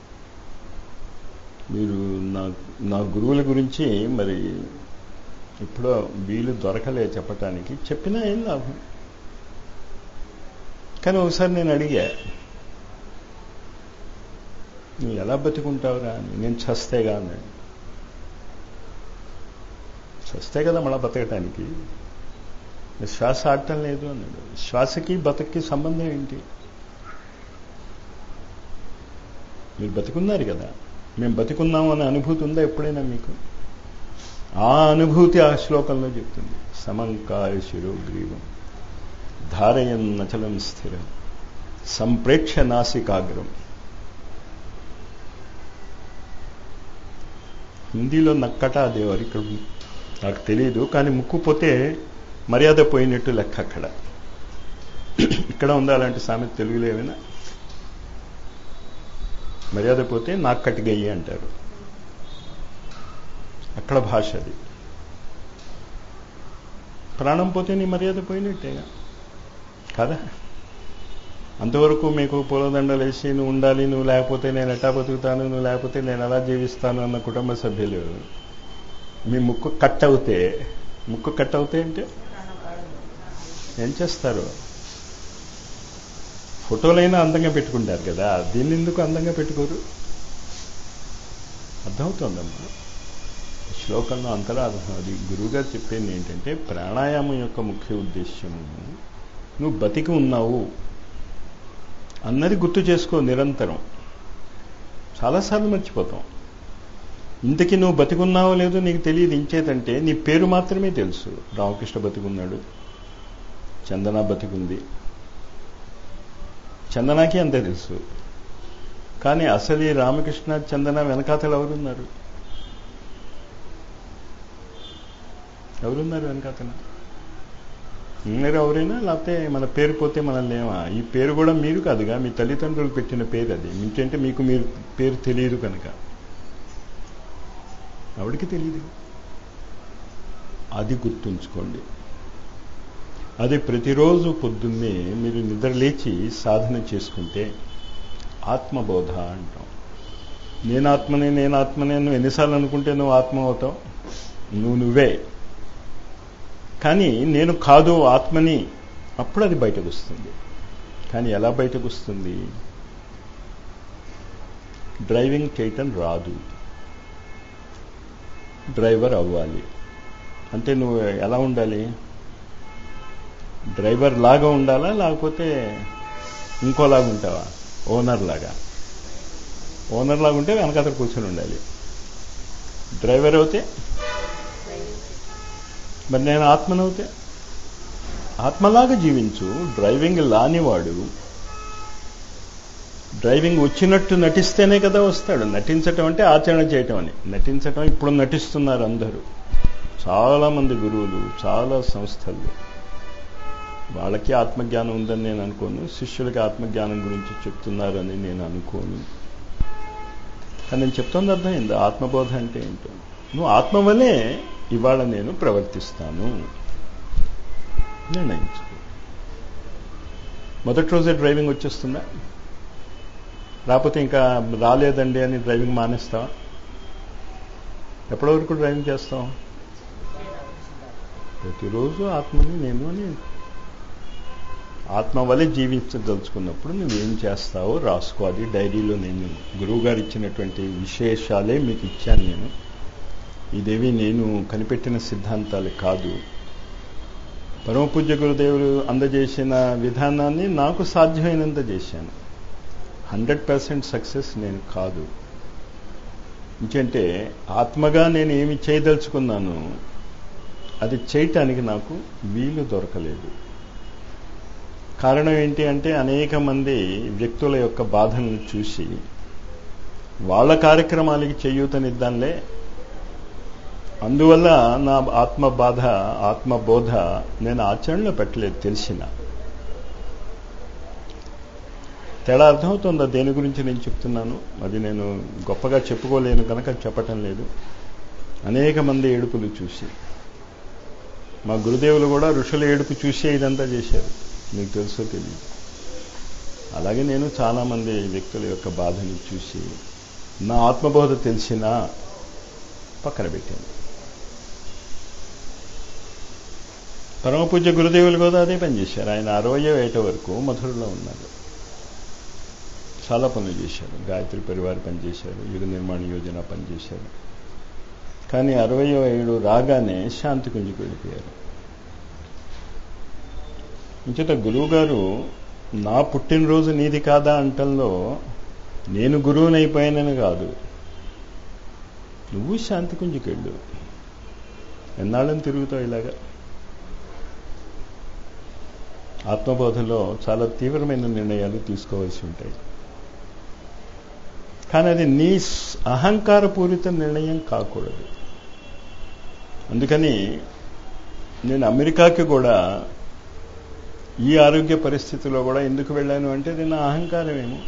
మీరు నా నా గురువుల గురించి మరి ఇప్పుడు వీలు దొరకలే చెప్పటానికి చెప్పినా ఏం లాభం కానీ ఒకసారి నేను అడిగా నువ్వు ఎలా బతుకుంటావురా అని నేను చస్తేగా అన్నాడు చస్తే కదా మళ్ళా బతకటానికి శ్వాస ఆడటం లేదు అన్నాడు శ్వాసకి బతక్కి సంబంధం ఏంటి మీరు బతుకున్నారు కదా మేము బతుకున్నాం అనే అనుభూతి ఉందా ఎప్పుడైనా మీకు ఆ అనుభూతి ఆ శ్లోకంలో చెప్తుంది సమంకాయ శిరోగ్రీవం ధారయన్ నచలం స్థిరం సంప్రేక్ష నాసికాగ్రం హిందీలో నక్కట దేవారు ఇక్కడ నాకు తెలియదు కానీ ముక్కు పోతే మర్యాద పోయినట్టు లెక్క అక్కడ ఇక్కడ ఉందా అలాంటి సామెత తెలుగులో ఏమైనా మర్యాద పోతే నాకు కటిగయ్యి అంటారు అక్కడ భాష అది ప్రాణం పోతే నీ మర్యాద పోయినట్టేగా కదా అంతవరకు మీకు పూలదండలు వేసి నువ్వు ఉండాలి నువ్వు లేకపోతే నేను ఎట్టా బతుకుతాను నువ్వు లేకపోతే నేను ఎలా జీవిస్తాను అన్న కుటుంబ సభ్యులు మీ ముక్కు కట్ అవుతే ముక్కు కట్ అవుతే అంటే ఏం చేస్తారు ఫోటోలైనా అందంగా పెట్టుకుంటారు కదా దీన్ని ఎందుకు అందంగా పెట్టుకోరు అర్థమవుతోందమ్మా శ్లోకంలో అంతరార్థం అది గురువుగారు చెప్పింది ఏంటంటే ప్రాణాయామం యొక్క ముఖ్య ఉద్దేశ్యం నువ్వు బతికి ఉన్నావు అన్నది గుర్తు చేసుకో నిరంతరం చాలాసార్లు మర్చిపోతాం ఇంతకీ నువ్వు బతికున్నావో లేదో నీకు తెలియదు ఇంచేతంటే నీ పేరు మాత్రమే తెలుసు రామకృష్ణ బతికున్నాడు చందన బతికుంది చందనాకి అంతే తెలుసు కానీ అసలు ఈ రామకృష్ణ చందన వెనకాతలు ఎవరున్నారు ఎవరున్నారు వెనకాతల మీరు ఎవరైనా లేకపోతే మన పేరు పోతే మనల్ని ఏమా ఈ పేరు కూడా మీరు కాదుగా మీ తల్లిదండ్రులు పెట్టిన పేరు అది మీకంటే మీకు మీరు పేరు తెలియదు కనుక ఆవిడికి తెలియదు అది గుర్తుంచుకోండి అది ప్రతిరోజు పొద్దున్నే మీరు నిద్ర లేచి సాధన చేసుకుంటే ఆత్మబోధ అంటాం నేను ఆత్మనే నేను ఆత్మనే నువ్వు ఎన్నిసార్లు అనుకుంటే నువ్వు ఆత్మ అవుతావు నువ్వు నువ్వే కానీ నేను కాదు ఆత్మని అప్పుడు అది బయటకు వస్తుంది కానీ ఎలా బయటకు వస్తుంది డ్రైవింగ్ చేయటం రాదు డ్రైవర్ అవ్వాలి అంటే నువ్వు ఎలా ఉండాలి డ్రైవర్ లాగా ఉండాలా లేకపోతే ఇంకోలాగా ఉంటావా ఓనర్ లాగా ఓనర్ లాగా ఉంటే వెనకాతలు కూర్చొని ఉండాలి డ్రైవర్ అవుతే మరి నేను ఆత్మనవుతే ఆత్మలాగా జీవించు డ్రైవింగ్ లానివాడు డ్రైవింగ్ వచ్చినట్టు నటిస్తేనే కదా వస్తాడు నటించటం అంటే ఆచరణ చేయటం అని నటించటం ఇప్పుడు నటిస్తున్నారు అందరూ చాలా మంది గురువులు చాలా సంస్థలు వాళ్ళకి ఆత్మజ్ఞానం ఉందని నేను అనుకోను శిష్యులకి ఆత్మజ్ఞానం గురించి చెప్తున్నారని నేను అనుకోను కానీ నేను చెప్తుంది అర్థమైంది ఆత్మబోధ అంటే ఏంటో నువ్వు ఆత్మ వలే ఇవాళ నేను ప్రవర్తిస్తాను నిర్ణయించు మొదటి రోజే డ్రైవింగ్ వచ్చేస్తుందా లేకపోతే ఇంకా రాలేదండి అని డ్రైవింగ్ మానేస్తావా ఎప్పటి వరకు డ్రైవింగ్ చేస్తాం ప్రతిరోజు ఆత్మని నేను అని ఆత్మ వలె జీవించదలుచుకున్నప్పుడు నువ్వేం చేస్తావో రాసుకో అది డైరీలో నేను గురువు గారు ఇచ్చినటువంటి విశేషాలే మీకు ఇచ్చాను నేను ఇదేవి నేను కనిపెట్టిన సిద్ధాంతాలు కాదు పరమపూజ్య గురుదేవులు అందజేసిన విధానాన్ని నాకు సాధ్యమైనంత చేశాను హండ్రెడ్ పర్సెంట్ సక్సెస్ నేను కాదు ఎందుకంటే ఆత్మగా నేను ఏమి చేయదలుచుకున్నాను అది చేయటానికి నాకు వీలు దొరకలేదు కారణం ఏంటి అంటే అనేక మంది వ్యక్తుల యొక్క బాధలను చూసి వాళ్ళ కార్యక్రమాలకి చేయూతనిద్దాంలే అందువల్ల నా ఆత్మ బాధ ఆత్మ బోధ నేను ఆచరణలో పెట్టలేదు తెలిసిన తేడా అర్థమవుతుందా దేని గురించి నేను చెప్తున్నాను అది నేను గొప్పగా చెప్పుకోలేను కనుక చెప్పటం లేదు అనేక మంది ఏడుపులు చూసి మా గురుదేవులు కూడా ఋషుల ఏడుపు చూసి ఇదంతా చేశారు మీకు తెలుసో తెలియదు అలాగే నేను చాలామంది వ్యక్తుల యొక్క బాధని చూసి నా ఆత్మబోధ తెలిసినా పక్కన పెట్టాను పరమపూజ్య గురుదేవులు కూడా అదే పనిచేశారు ఆయన అరవయో ఏట వరకు మధురలో ఉన్నారు చాలా పనులు చేశారు గాయత్రి పరివార పనిచేశారు యుగ నిర్మాణ యోజన పనిచేశారు కానీ అరవయో ఏడు రాగానే శాంతి కుంజికి వెళ్ళిపోయారు ఇంచేత గురువు గారు నా పుట్టినరోజు నీది కాదా అంటంలో నేను గురువునైపోయానని కాదు నువ్వు శాంతి కుంజికెళ్ళు ఎన్నాళ్ళని తిరుగుతావు ఇలాగా ఆత్మబోధలో చాలా తీవ్రమైన నిర్ణయాలు తీసుకోవాల్సి ఉంటాయి కానీ అది నీ అహంకారపూరిత నిర్ణయం కాకూడదు అందుకని నేను అమెరికాకి కూడా ఈ ఆరోగ్య పరిస్థితిలో కూడా ఎందుకు వెళ్ళాను అంటే అది నా అహంకారమేమో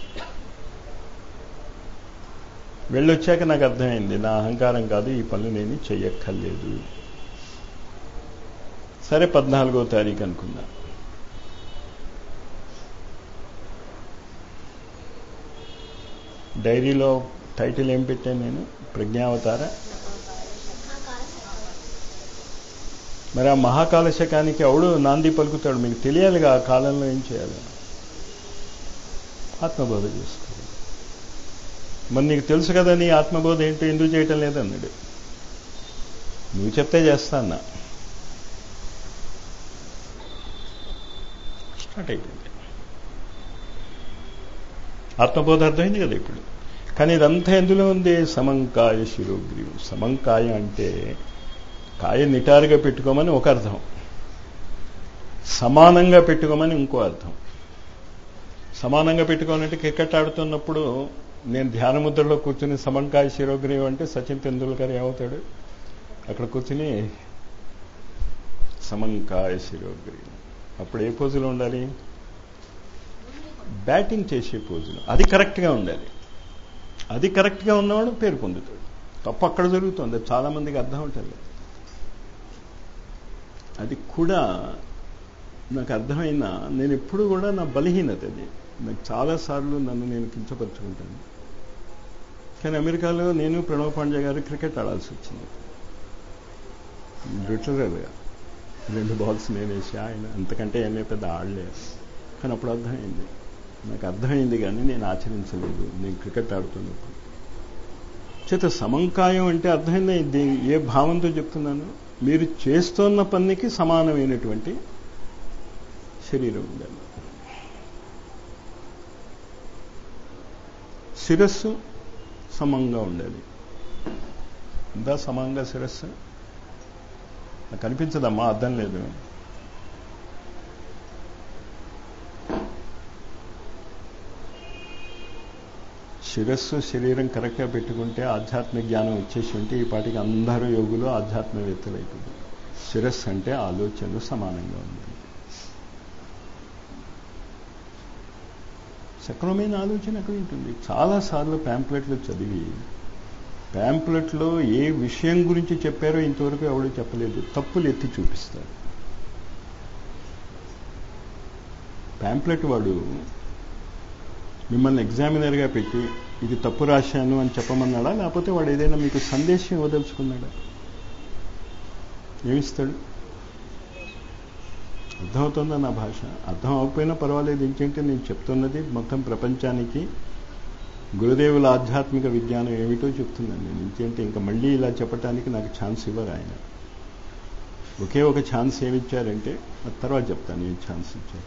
వెళ్ళొచ్చాక నాకు అర్థమైంది నా అహంకారం కాదు ఈ పనులు నేను చెయ్యక్కర్లేదు సరే పద్నాలుగో తారీఖు అనుకున్నా డైరీలో టైటిల్ ఏం పెట్టాను నేను ప్రజ్ఞావతార మరి ఆ మహాకాల శకానికి ఎవడు నాంది పలుకుతాడు మీకు తెలియాలిగా ఆ కాలంలో ఏం చేయాలి ఆత్మబోధ చేసుకోవాలి మరి నీకు తెలుసు కదా నీ ఆత్మబోధ ఏంటో ఎందుకు చేయటం లేదన్నాడు నువ్వు చెప్తే చేస్తా అన్నా స్టార్ట్ అయిపోయింది ఆత్మబోధ అర్థమైంది కదా ఇప్పుడు కానీ ఇదంతా ఎందులో ఉంది సమంకాయ శిరోగ్రీవం సమంకాయ అంటే కాయ నిటారుగా పెట్టుకోమని ఒక అర్థం సమానంగా పెట్టుకోమని ఇంకో అర్థం సమానంగా పెట్టుకోవాలంటే క్రికెట్ ఆడుతున్నప్పుడు నేను ధ్యాన ముద్రలో కూర్చుని సమంకాయ శిరోగ్రీవం అంటే సచిన్ తెందుల్కర్ ఏమవుతాడు అక్కడ కూర్చుని సమంకాయ శిరోగ్రీవం అప్పుడు ఏ పోజులో ఉండాలి బ్యాటింగ్ చేసే పోజులో అది కరెక్ట్గా ఉండాలి అది కరెక్ట్గా ఉన్నవాడు పేరు పొందుతాడు తప్పు అక్కడ జరుగుతుంది చాలా మందికి అర్థం ఉంటుంది అది కూడా నాకు అర్థమైనా నేను ఎప్పుడు కూడా నా బలహీనత అది నాకు చాలాసార్లు నన్ను నేను కించపరుచుకుంటాను కానీ అమెరికాలో నేను ప్రణవ్ పాండ్య గారు క్రికెట్ ఆడాల్సి వచ్చింది లిటరల్గా రెండు బాల్స్ నేను వేసి ఆయన అంతకంటే ఏమీ పెద్ద ఆడలేదు కానీ అప్పుడు అర్థమైంది నాకు అర్థమైంది కానీ నేను ఆచరించలేదు నేను క్రికెట్ ఆడుతున్నప్పుడు చేత సమంకాయం అంటే అర్థమైంది ఏ భావంతో చెప్తున్నాను మీరు చేస్తున్న పనికి సమానమైనటువంటి శరీరం ఉండాలి శిరస్సు సమంగా ఉండాలి ఉందా సమంగా శిరస్సు నాకు కనిపించదమ్మా అర్థం లేదు శిరస్సు శరీరం కరెక్ట్గా పెట్టుకుంటే ఆధ్యాత్మిక జ్ఞానం వచ్చేసి ఉంటే ఈ పాటికి అందరూ యోగులు ఆధ్యాత్మవేత్తలు అయిపోతుంది శిరస్సు అంటే ఆలోచనలు సమానంగా ఉంది సక్రమమైన ఆలోచన ఎక్కడ ఉంటుంది చాలాసార్లు ప్యాంప్లెట్లు చదివి ప్యాంప్లెట్లో ఏ విషయం గురించి చెప్పారో ఇంతవరకు ఎవడు చెప్పలేదు తప్పులు ఎత్తి చూపిస్తారు ప్యాంప్లెట్ వాడు మిమ్మల్ని ఎగ్జామినర్గా పెట్టి ఇది తప్పు రాశాను అని చెప్పమన్నాడా లేకపోతే వాడు ఏదైనా మీకు సందేశం ఇవ్వదలుచుకున్నాడా ఏమిస్తాడు అర్థమవుతుందా నా భాష అర్థం అవ్వకపోయినా పర్వాలేదు ఏంటంటే నేను చెప్తున్నది మొత్తం ప్రపంచానికి గురుదేవుల ఆధ్యాత్మిక విజ్ఞానం ఏమిటో చెప్తున్నాను నేను ఇంకేంటి ఇంకా మళ్ళీ ఇలా చెప్పడానికి నాకు ఛాన్స్ ఇవ్వరు ఆయన ఒకే ఒక ఛాన్స్ ఏమిచ్చారంటే తర్వాత చెప్తాను ఏం ఛాన్స్ ఇచ్చారు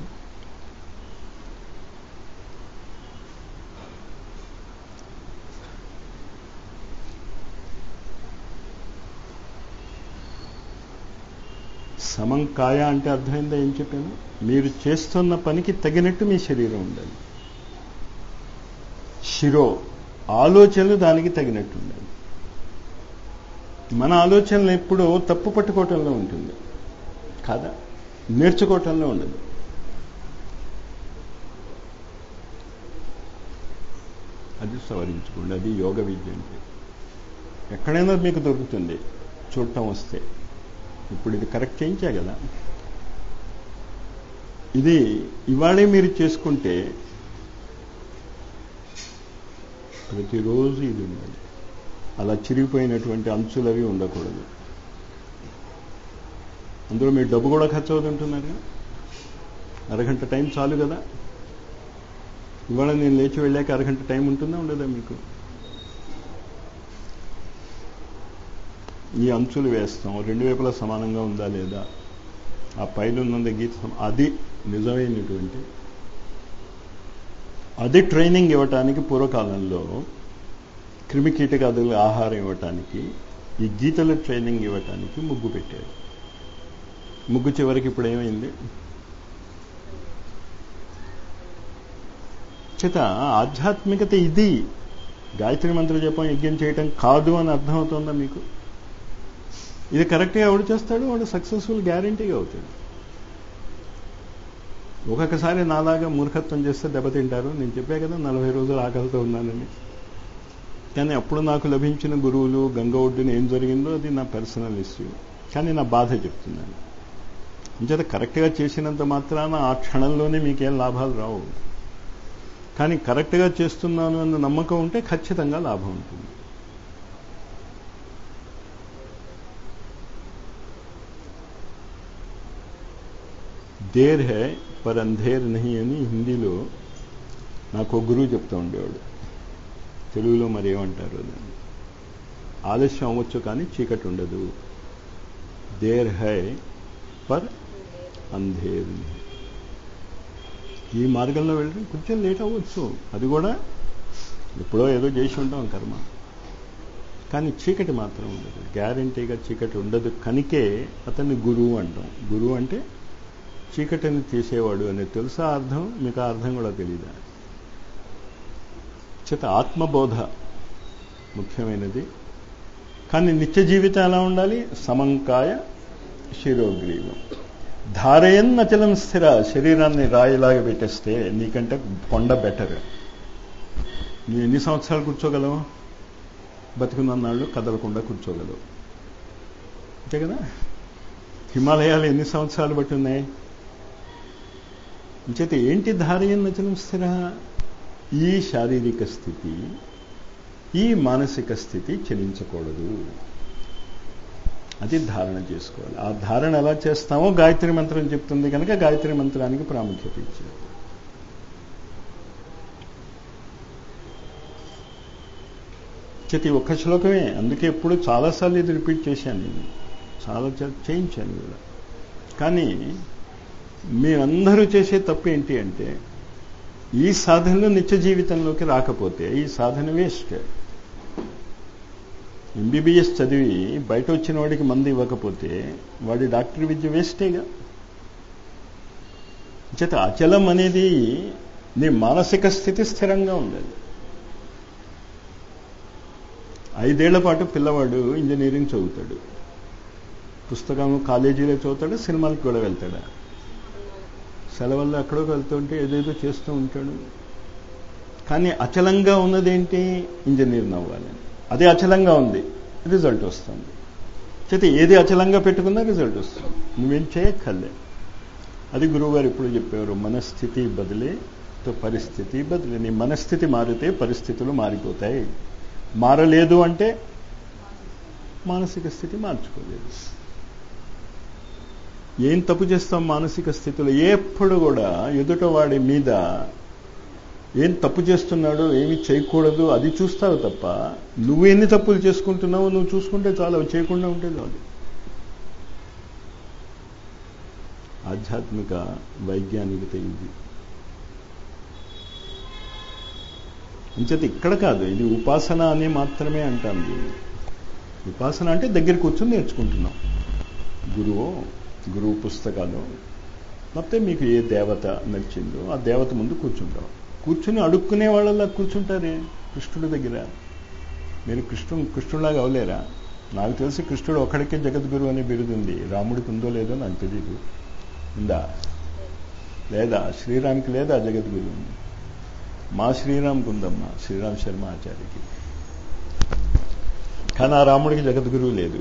సమం కాయ అంటే అర్థమైందా ఏం చెప్పాను మీరు చేస్తున్న పనికి తగినట్టు మీ శరీరం ఉండాలి శిరో ఆలోచనలు దానికి తగినట్టు ఉండాలి మన ఆలోచనలు ఎప్పుడూ తప్పు పట్టుకోవటంలో ఉంటుంది కాదా నేర్చుకోవటంలో ఉండదు అది సవరించుకోండి అది యోగ విద్య అంటే ఎక్కడైనా మీకు దొరుకుతుంది చూడటం వస్తే ఇప్పుడు ఇది కరెక్ట్ చేయించా కదా ఇది ఇవాళే మీరు చేసుకుంటే ప్రతిరోజు ఇది ఉండాలి అలా చిరిగిపోయినటువంటి అంచులవి ఉండకూడదు అందులో మీరు డబ్బు కూడా ఖర్చు అవుతుంటున్నారు అరగంట టైం చాలు కదా ఇవాళ నేను లేచి వెళ్ళాక అరగంట టైం ఉంటుందా ఉండదా మీకు ఈ అంచులు వేస్తాం రెండు వైపులా సమానంగా ఉందా లేదా ఆ పైన ఉన్నది గీత అది నిజమైనటువంటి అది ట్రైనింగ్ ఇవ్వటానికి పూర్వకాలంలో క్రిమి కీటకాదులు ఆహారం ఇవ్వటానికి ఈ గీతల ట్రైనింగ్ ఇవ్వటానికి ముగ్గు పెట్టారు ముగ్గు చివరికి ఇప్పుడు ఏమైంది చేత ఆధ్యాత్మికత ఇది గాయత్రి మంత్ర జపం యజ్ఞం చేయటం కాదు అని అర్థమవుతుందా మీకు ఇది కరెక్ట్గా ఎవడు చేస్తాడు వాడు సక్సెస్ఫుల్ గ్యారంటీగా అవుతాడు ఒక్కొక్కసారి నాలాగా మూర్ఖత్వం చేస్తే దెబ్బతింటారు నేను చెప్పా కదా నలభై రోజులు ఆకలితో ఉన్నానని కానీ అప్పుడు నాకు లభించిన గురువులు గంగ ఒడ్డున ఏం జరిగిందో అది నా పర్సనల్ ఇష్యూ కానీ నా బాధ చెప్తున్నాను ఇంచేత కరెక్ట్గా చేసినంత మాత్రాన ఆ క్షణంలోనే మీకేం లాభాలు రావు కానీ కరెక్ట్గా చేస్తున్నాను అన్న నమ్మకం ఉంటే ఖచ్చితంగా లాభం ఉంటుంది దేర్ హే పర్ అంధేర్ నహి అని హిందీలో నాకు ఒక గురువు చెప్తూ ఉండేవాడు తెలుగులో మరి ఏమంటారు దాన్ని ఆలస్యం అవ్వచ్చు కానీ చీకటి ఉండదు దేర్ హై పర్ అంధేర్ ఈ మార్గంలో వెళ్ళడం కొంచెం లేట్ అవ్వచ్చు అది కూడా ఎప్పుడో ఏదో చేసి ఉంటాం కర్మ కానీ చీకటి మాత్రం ఉండదు గ్యారంటీగా చీకటి ఉండదు కనుకే అతన్ని గురువు అంటాం గురువు అంటే చీకటిని తీసేవాడు అనేది తెలుసా అర్థం మీకు ఆ అర్థం కూడా తెలియదా చేత ఆత్మబోధ ముఖ్యమైనది కానీ నిత్య జీవితం ఎలా ఉండాలి సమంకాయ శిరోగ్రీవం ధారయన్ అచలం స్థిర శరీరాన్ని రాయిలాగా పెట్టేస్తే నీకంటే కొండ బెటర్ నువ్వు ఎన్ని సంవత్సరాలు కూర్చోగలవు బతుకున్నన్నాళ్ళు కదలకుండా కూర్చోగలవు అంతే కదా హిమాలయాలు ఎన్ని సంవత్సరాలు బట్టి ఉన్నాయి చేత ఏంటి ధారయన్ అచలం స్థిర ఈ శారీరక స్థితి ఈ మానసిక స్థితి చెలించకూడదు అది ధారణ చేసుకోవాలి ఆ ధారణ ఎలా చేస్తామో గాయత్రి మంత్రం చెప్తుంది కనుక గాయత్రి మంత్రానికి ప్రాముఖ్యత ఇచ్చారు చేతి ఒక్క శ్లోకమే అందుకే ఎప్పుడు చాలాసార్లు ఇది రిపీట్ చేశాను నేను చాలా చేయించాను కూడా కానీ మీరందరూ చేసే తప్పు ఏంటి అంటే ఈ సాధనలు నిత్య జీవితంలోకి రాకపోతే ఈ సాధన వేస్ట్ ఎంబీబీఎస్ చదివి బయట వచ్చిన వాడికి మందు ఇవ్వకపోతే వాడి డాక్టర్ విద్య వేస్టేగా చేత అచలం అనేది నీ మానసిక స్థితి స్థిరంగా ఉండాలి ఐదేళ్ల పాటు పిల్లవాడు ఇంజనీరింగ్ చదువుతాడు పుస్తకం కాలేజీలో చదువుతాడు సినిమాలకు కూడా వెళ్తాడు సెలవుల్లో ఎక్కడో వెళ్తుంటే ఏదేదో చేస్తూ ఉంటాడు కానీ అచలంగా ఉన్నదేంటి ఇంజనీర్ అవ్వాలి అదే అచలంగా ఉంది రిజల్ట్ వస్తుంది చేతి ఏది అచలంగా పెట్టుకున్నా రిజల్ట్ వస్తుంది నువ్వేం చేయక్కర్లే అది గురువుగారు ఎప్పుడు చెప్పారు మనస్థితి బదిలే తో పరిస్థితి బదిలే నీ మనస్థితి మారితే పరిస్థితులు మారిపోతాయి మారలేదు అంటే మానసిక స్థితి మార్చుకోలేదు ఏం తప్పు చేస్తాం మానసిక స్థితిలో ఎప్పుడు కూడా ఎదుటవాడి మీద ఏం తప్పు చేస్తున్నాడో ఏమి చేయకూడదు అది చూస్తావు తప్ప నువ్వు ఎన్ని తప్పులు చేసుకుంటున్నావో నువ్వు చూసుకుంటే చాలు అవి చేయకుండా ఉంటే చాలు ఆధ్యాత్మిక వైజ్ఞానికత ఇది అంచేత ఇక్కడ కాదు ఇది ఉపాసన అని మాత్రమే అంటాం దీన్ని ఉపాసన అంటే దగ్గర కూర్చొని నేర్చుకుంటున్నాం గురువు గురువు పుస్తకాలు లేకపోతే మీకు ఏ దేవత నచ్చిందో ఆ దేవత ముందు కూర్చుంటాం కూర్చుని అడుక్కునే వాళ్ళలా కూర్చుంటారే కృష్ణుడి దగ్గర మీరు కృష్ణు కృష్ణుడిలాగా అవలేరా నాకు తెలిసి కృష్ణుడు ఒక్కడికే జగద్గురు అనే బిరుదుంది రాముడికి ఉందో లేదో నాకు తెలియదు ఉందా లేదా శ్రీరామ్కి లేదా జగద్గురు మా శ్రీరామ్కి ఉందమ్మా శ్రీరామ్ శర్మ ఆచార్యకి కానీ ఆ రాముడికి జగద్గురువు లేదు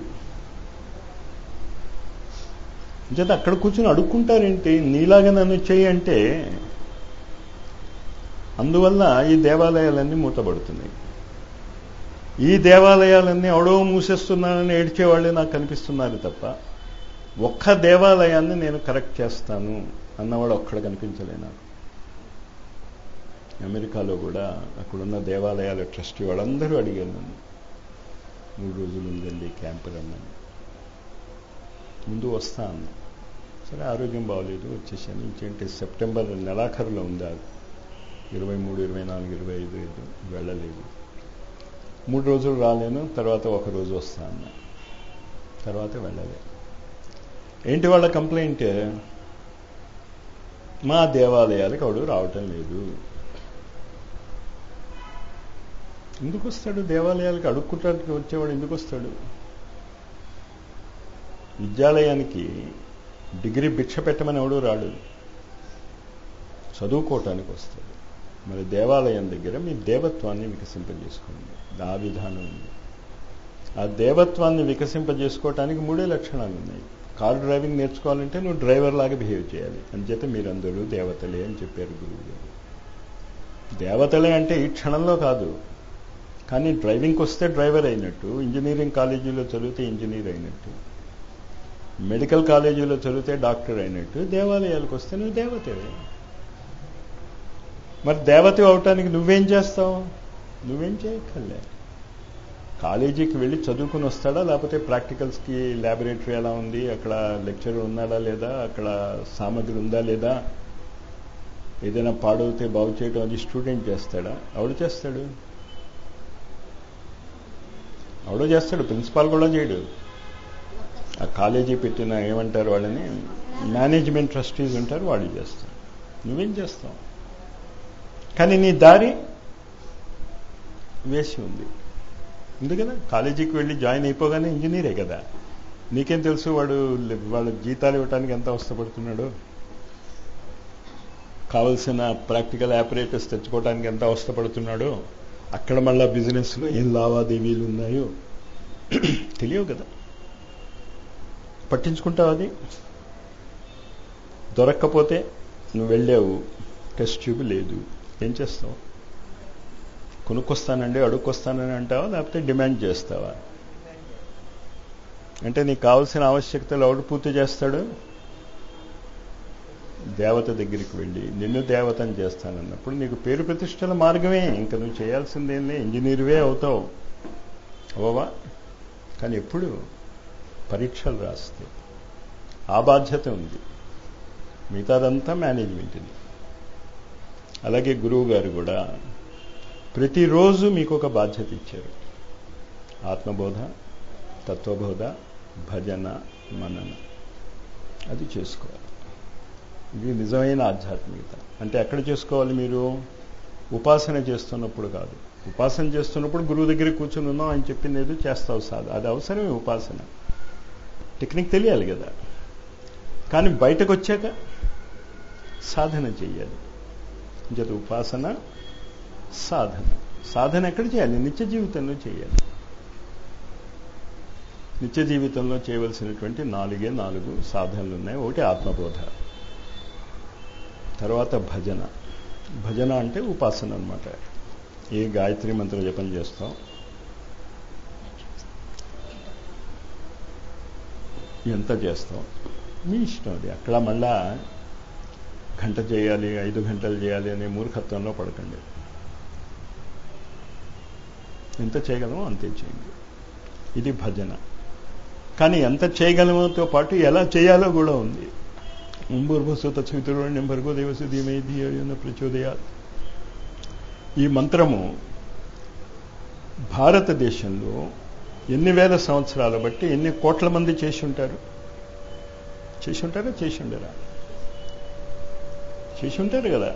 చేత అక్కడ కూర్చొని అడుక్కుంటారేంటి నీలాగా నన్ను చేయి అంటే అందువల్ల ఈ దేవాలయాలన్నీ మూతబడుతున్నాయి ఈ దేవాలయాలన్నీ అవడో మూసేస్తున్నానని ఏడ్చేవాళ్ళే నాకు కనిపిస్తున్నారు తప్ప ఒక్క దేవాలయాన్ని నేను కరెక్ట్ చేస్తాను అన్నవాడు ఒక్కడ కనిపించలే నాకు అమెరికాలో కూడా అక్కడున్న దేవాలయాల ట్రస్టీ వాళ్ళందరూ అడిగారు నన్ను మూడు రోజులు ఉందండి క్యాంపు రమ్మని ముందు వస్తా అన్నా సరే ఆరోగ్యం బాగోలేదు వచ్చేసాను ఇంకేంటి సెప్టెంబర్ నెలాఖరులో ఉందా ఇరవై మూడు ఇరవై నాలుగు ఇరవై ఐదు ఐదు వెళ్ళలేదు మూడు రోజులు రాలేను తర్వాత ఒక రోజు వస్తా అన్నా తర్వాత వెళ్ళలే ఏంటి వాళ్ళ కంప్లైంట్ మా దేవాలయాలకు అవడు రావటం లేదు ఎందుకు వస్తాడు దేవాలయాలకు అడుక్కుంటానికి వచ్చేవాడు ఎందుకు వస్తాడు విద్యాలయానికి డిగ్రీ భిక్ష పెట్టమని ఎవడు రాడు చదువుకోవటానికి వస్తాడు మరి దేవాలయం దగ్గర మీ దేవత్వాన్ని వికసింపజేసుకోండి ఆ విధానం ఉంది ఆ దేవత్వాన్ని వికసింపజేసుకోవటానికి మూడే లక్షణాలు ఉన్నాయి కారు డ్రైవింగ్ నేర్చుకోవాలంటే నువ్వు డ్రైవర్ లాగా బిహేవ్ చేయాలి అంచేత మీరందరూ దేవతలే అని చెప్పారు గురువు గారు దేవతలే అంటే ఈ క్షణంలో కాదు కానీ డ్రైవింగ్కి వస్తే డ్రైవర్ అయినట్టు ఇంజనీరింగ్ కాలేజీలో చదివితే ఇంజనీర్ అయినట్టు మెడికల్ కాలేజీలో చదివితే డాక్టర్ అయినట్టు దేవాలయాలకు వస్తే నువ్వు దేవతవే మరి దేవత అవటానికి నువ్వేం చేస్తావు నువ్వేం చేయక్కర్లే కాలేజీకి వెళ్ళి చదువుకుని వస్తాడా లేకపోతే ప్రాక్టికల్స్కి ల్యాబొరేటరీ ఎలా ఉంది అక్కడ లెక్చర్ ఉన్నాడా లేదా అక్కడ సామగ్రి ఉందా లేదా ఏదైనా పాడవుతే బాగు చేయడం అది స్టూడెంట్ చేస్తాడా ఎవడు చేస్తాడు ఎవడో చేస్తాడు ప్రిన్సిపాల్ కూడా చేయడు ఆ కాలేజీ పెట్టిన ఏమంటారు వాళ్ళని మేనేజ్మెంట్ ట్రస్టీస్ ఉంటారు వాళ్ళు చేస్తారు నువ్వేం చేస్తావు కానీ నీ దారి వేసి ఉంది ఉంది కదా కాలేజీకి వెళ్ళి జాయిన్ అయిపోగానే ఇంజనీరే కదా నీకేం తెలుసు వాడు వాళ్ళ జీతాలు ఇవ్వడానికి ఎంత అవస్థపడుతున్నాడు కావలసిన ప్రాక్టికల్ ఆపరేటర్స్ తెచ్చుకోవడానికి ఎంత అవస్థపడుతున్నాడో అక్కడ మళ్ళా బిజినెస్లో ఏం లావాదేవీలు ఉన్నాయో తెలియవు కదా పట్టించుకుంటావు అది దొరక్కపోతే నువ్వు వెళ్ళావు టెస్ట్ ట్యూబ్ లేదు ఏం చేస్తావు కొనుక్కొస్తానండి అడుక్కొస్తానని అంటావా లేకపోతే డిమాండ్ చేస్తావా అంటే నీకు కావాల్సిన ఆవశ్యకతలు ఎవడు పూర్తి చేస్తాడు దేవత దగ్గరికి వెళ్ళి నిన్ను దేవతని చేస్తానన్నప్పుడు నీకు పేరు ప్రతిష్టల మార్గమే ఇంకా నువ్వు చేయాల్సిందేంలే ఇంజనీర్వే అవుతావు అవవా కానీ ఎప్పుడు పరీక్షలు రాస్తే ఆ బాధ్యత ఉంది మిగతాదంతా మేనేజ్మెంట్ది అలాగే గురువు గారు కూడా ప్రతిరోజు మీకు ఒక బాధ్యత ఇచ్చారు ఆత్మబోధ తత్వబోధ భజన మనన అది చేసుకోవాలి ఇది నిజమైన ఆధ్యాత్మికత అంటే ఎక్కడ చేసుకోవాలి మీరు ఉపాసన చేస్తున్నప్పుడు కాదు ఉపాసన చేస్తున్నప్పుడు గురువు దగ్గర కూర్చుని ఉన్నాం ఆయన చెప్పింది ఏదో చేస్తావు సాధ అది అవసరమే ఉపాసన టెక్నిక్ తెలియాలి కదా కానీ బయటకు వచ్చాక సాధన చేయాలి జత ఉపాసన సాధన సాధన ఎక్కడ చేయాలి నిత్య జీవితంలో చేయాలి నిత్య జీవితంలో చేయవలసినటువంటి నాలుగే నాలుగు సాధనలు ఉన్నాయి ఒకటి ఆత్మబోధ తర్వాత భజన భజన అంటే ఉపాసన అనమాట ఏ గాయత్రి మంత్ర జపం చేస్తాం ఎంత చేస్తాం మీ ఇష్టం అది అక్కడ మళ్ళా గంట చేయాలి ఐదు గంటలు చేయాలి అనే మూర్ఖత్వంలో పడకండి ఎంత చేయగలమో అంతే చేయండి ఇది భజన కానీ ఎంత చేయగలమోతో పాటు ఎలా చేయాలో కూడా ఉంది ఉంబుర్భసుత చవితురుణ్యం భర్గో దేవసు ధీమై ధీయన ప్రచోదయా ఈ మంత్రము భారతదేశంలో ఎన్ని వేల సంవత్సరాల బట్టి ఎన్ని కోట్ల మంది చేసి ఉంటారు చేసి ఉంటారా చేసి ఉండరా చేసి ఉంటారు కదా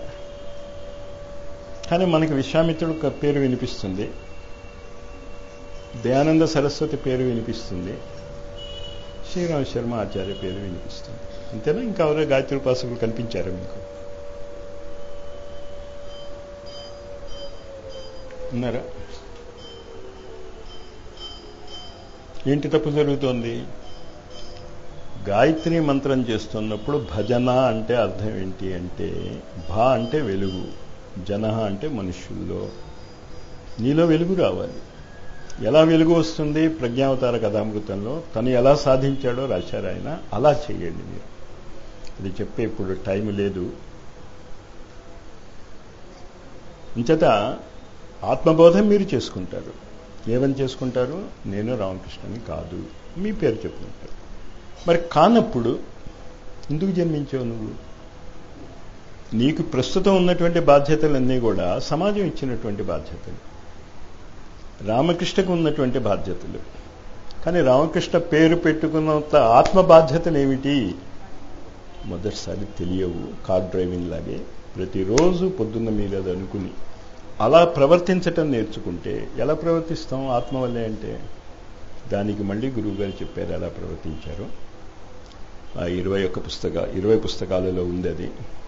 కానీ మనకి విశ్వామిత్రుడు పేరు వినిపిస్తుంది దయానంద సరస్వతి పేరు వినిపిస్తుంది శ్రీరామ శర్మ ఆచార్య పేరు వినిపిస్తుంది అంతేనా ఇంకా ఎవరో గాయత్రి ఉపాసకులు కనిపించారు మీకు ఉన్నారా ఏంటి తప్పు జరుగుతోంది గాయత్రి మంత్రం చేస్తున్నప్పుడు భజన అంటే అర్థం ఏంటి అంటే భా అంటే వెలుగు జన అంటే మనుష్యుల్లో నీలో వెలుగు రావాలి ఎలా వెలుగు వస్తుంది ప్రజ్ఞావతార కథామృతంలో తను ఎలా సాధించాడో రాశారు ఆయన అలా చేయండి మీరు అది చెప్పే ఇప్పుడు టైం లేదు ఇంచేత ఆత్మబోధం మీరు చేసుకుంటారు ఏమని చేసుకుంటారు నేను రామకృష్ణని కాదు మీ పేరు చెప్పుకుంటారు మరి కానప్పుడు ఎందుకు జన్మించావు నువ్వు నీకు ప్రస్తుతం ఉన్నటువంటి బాధ్యతలన్నీ కూడా సమాజం ఇచ్చినటువంటి బాధ్యతలు రామకృష్ణకు ఉన్నటువంటి బాధ్యతలు కానీ రామకృష్ణ పేరు పెట్టుకున్నంత ఆత్మ బాధ్యతలు ఏమిటి మొదటిసారి తెలియవు కార్ డ్రైవింగ్ లాగే ప్రతిరోజు పొద్దున్న మీరు అది అనుకుని అలా ప్రవర్తించటం నేర్చుకుంటే ఎలా ప్రవర్తిస్తాం ఆత్మ వల్లే అంటే దానికి మళ్ళీ గురువుగారు చెప్పారు ఎలా ప్రవర్తించారు ఆ ఇరవై ఒక్క పుస్తక ఇరవై పుస్తకాలలో ఉంది అది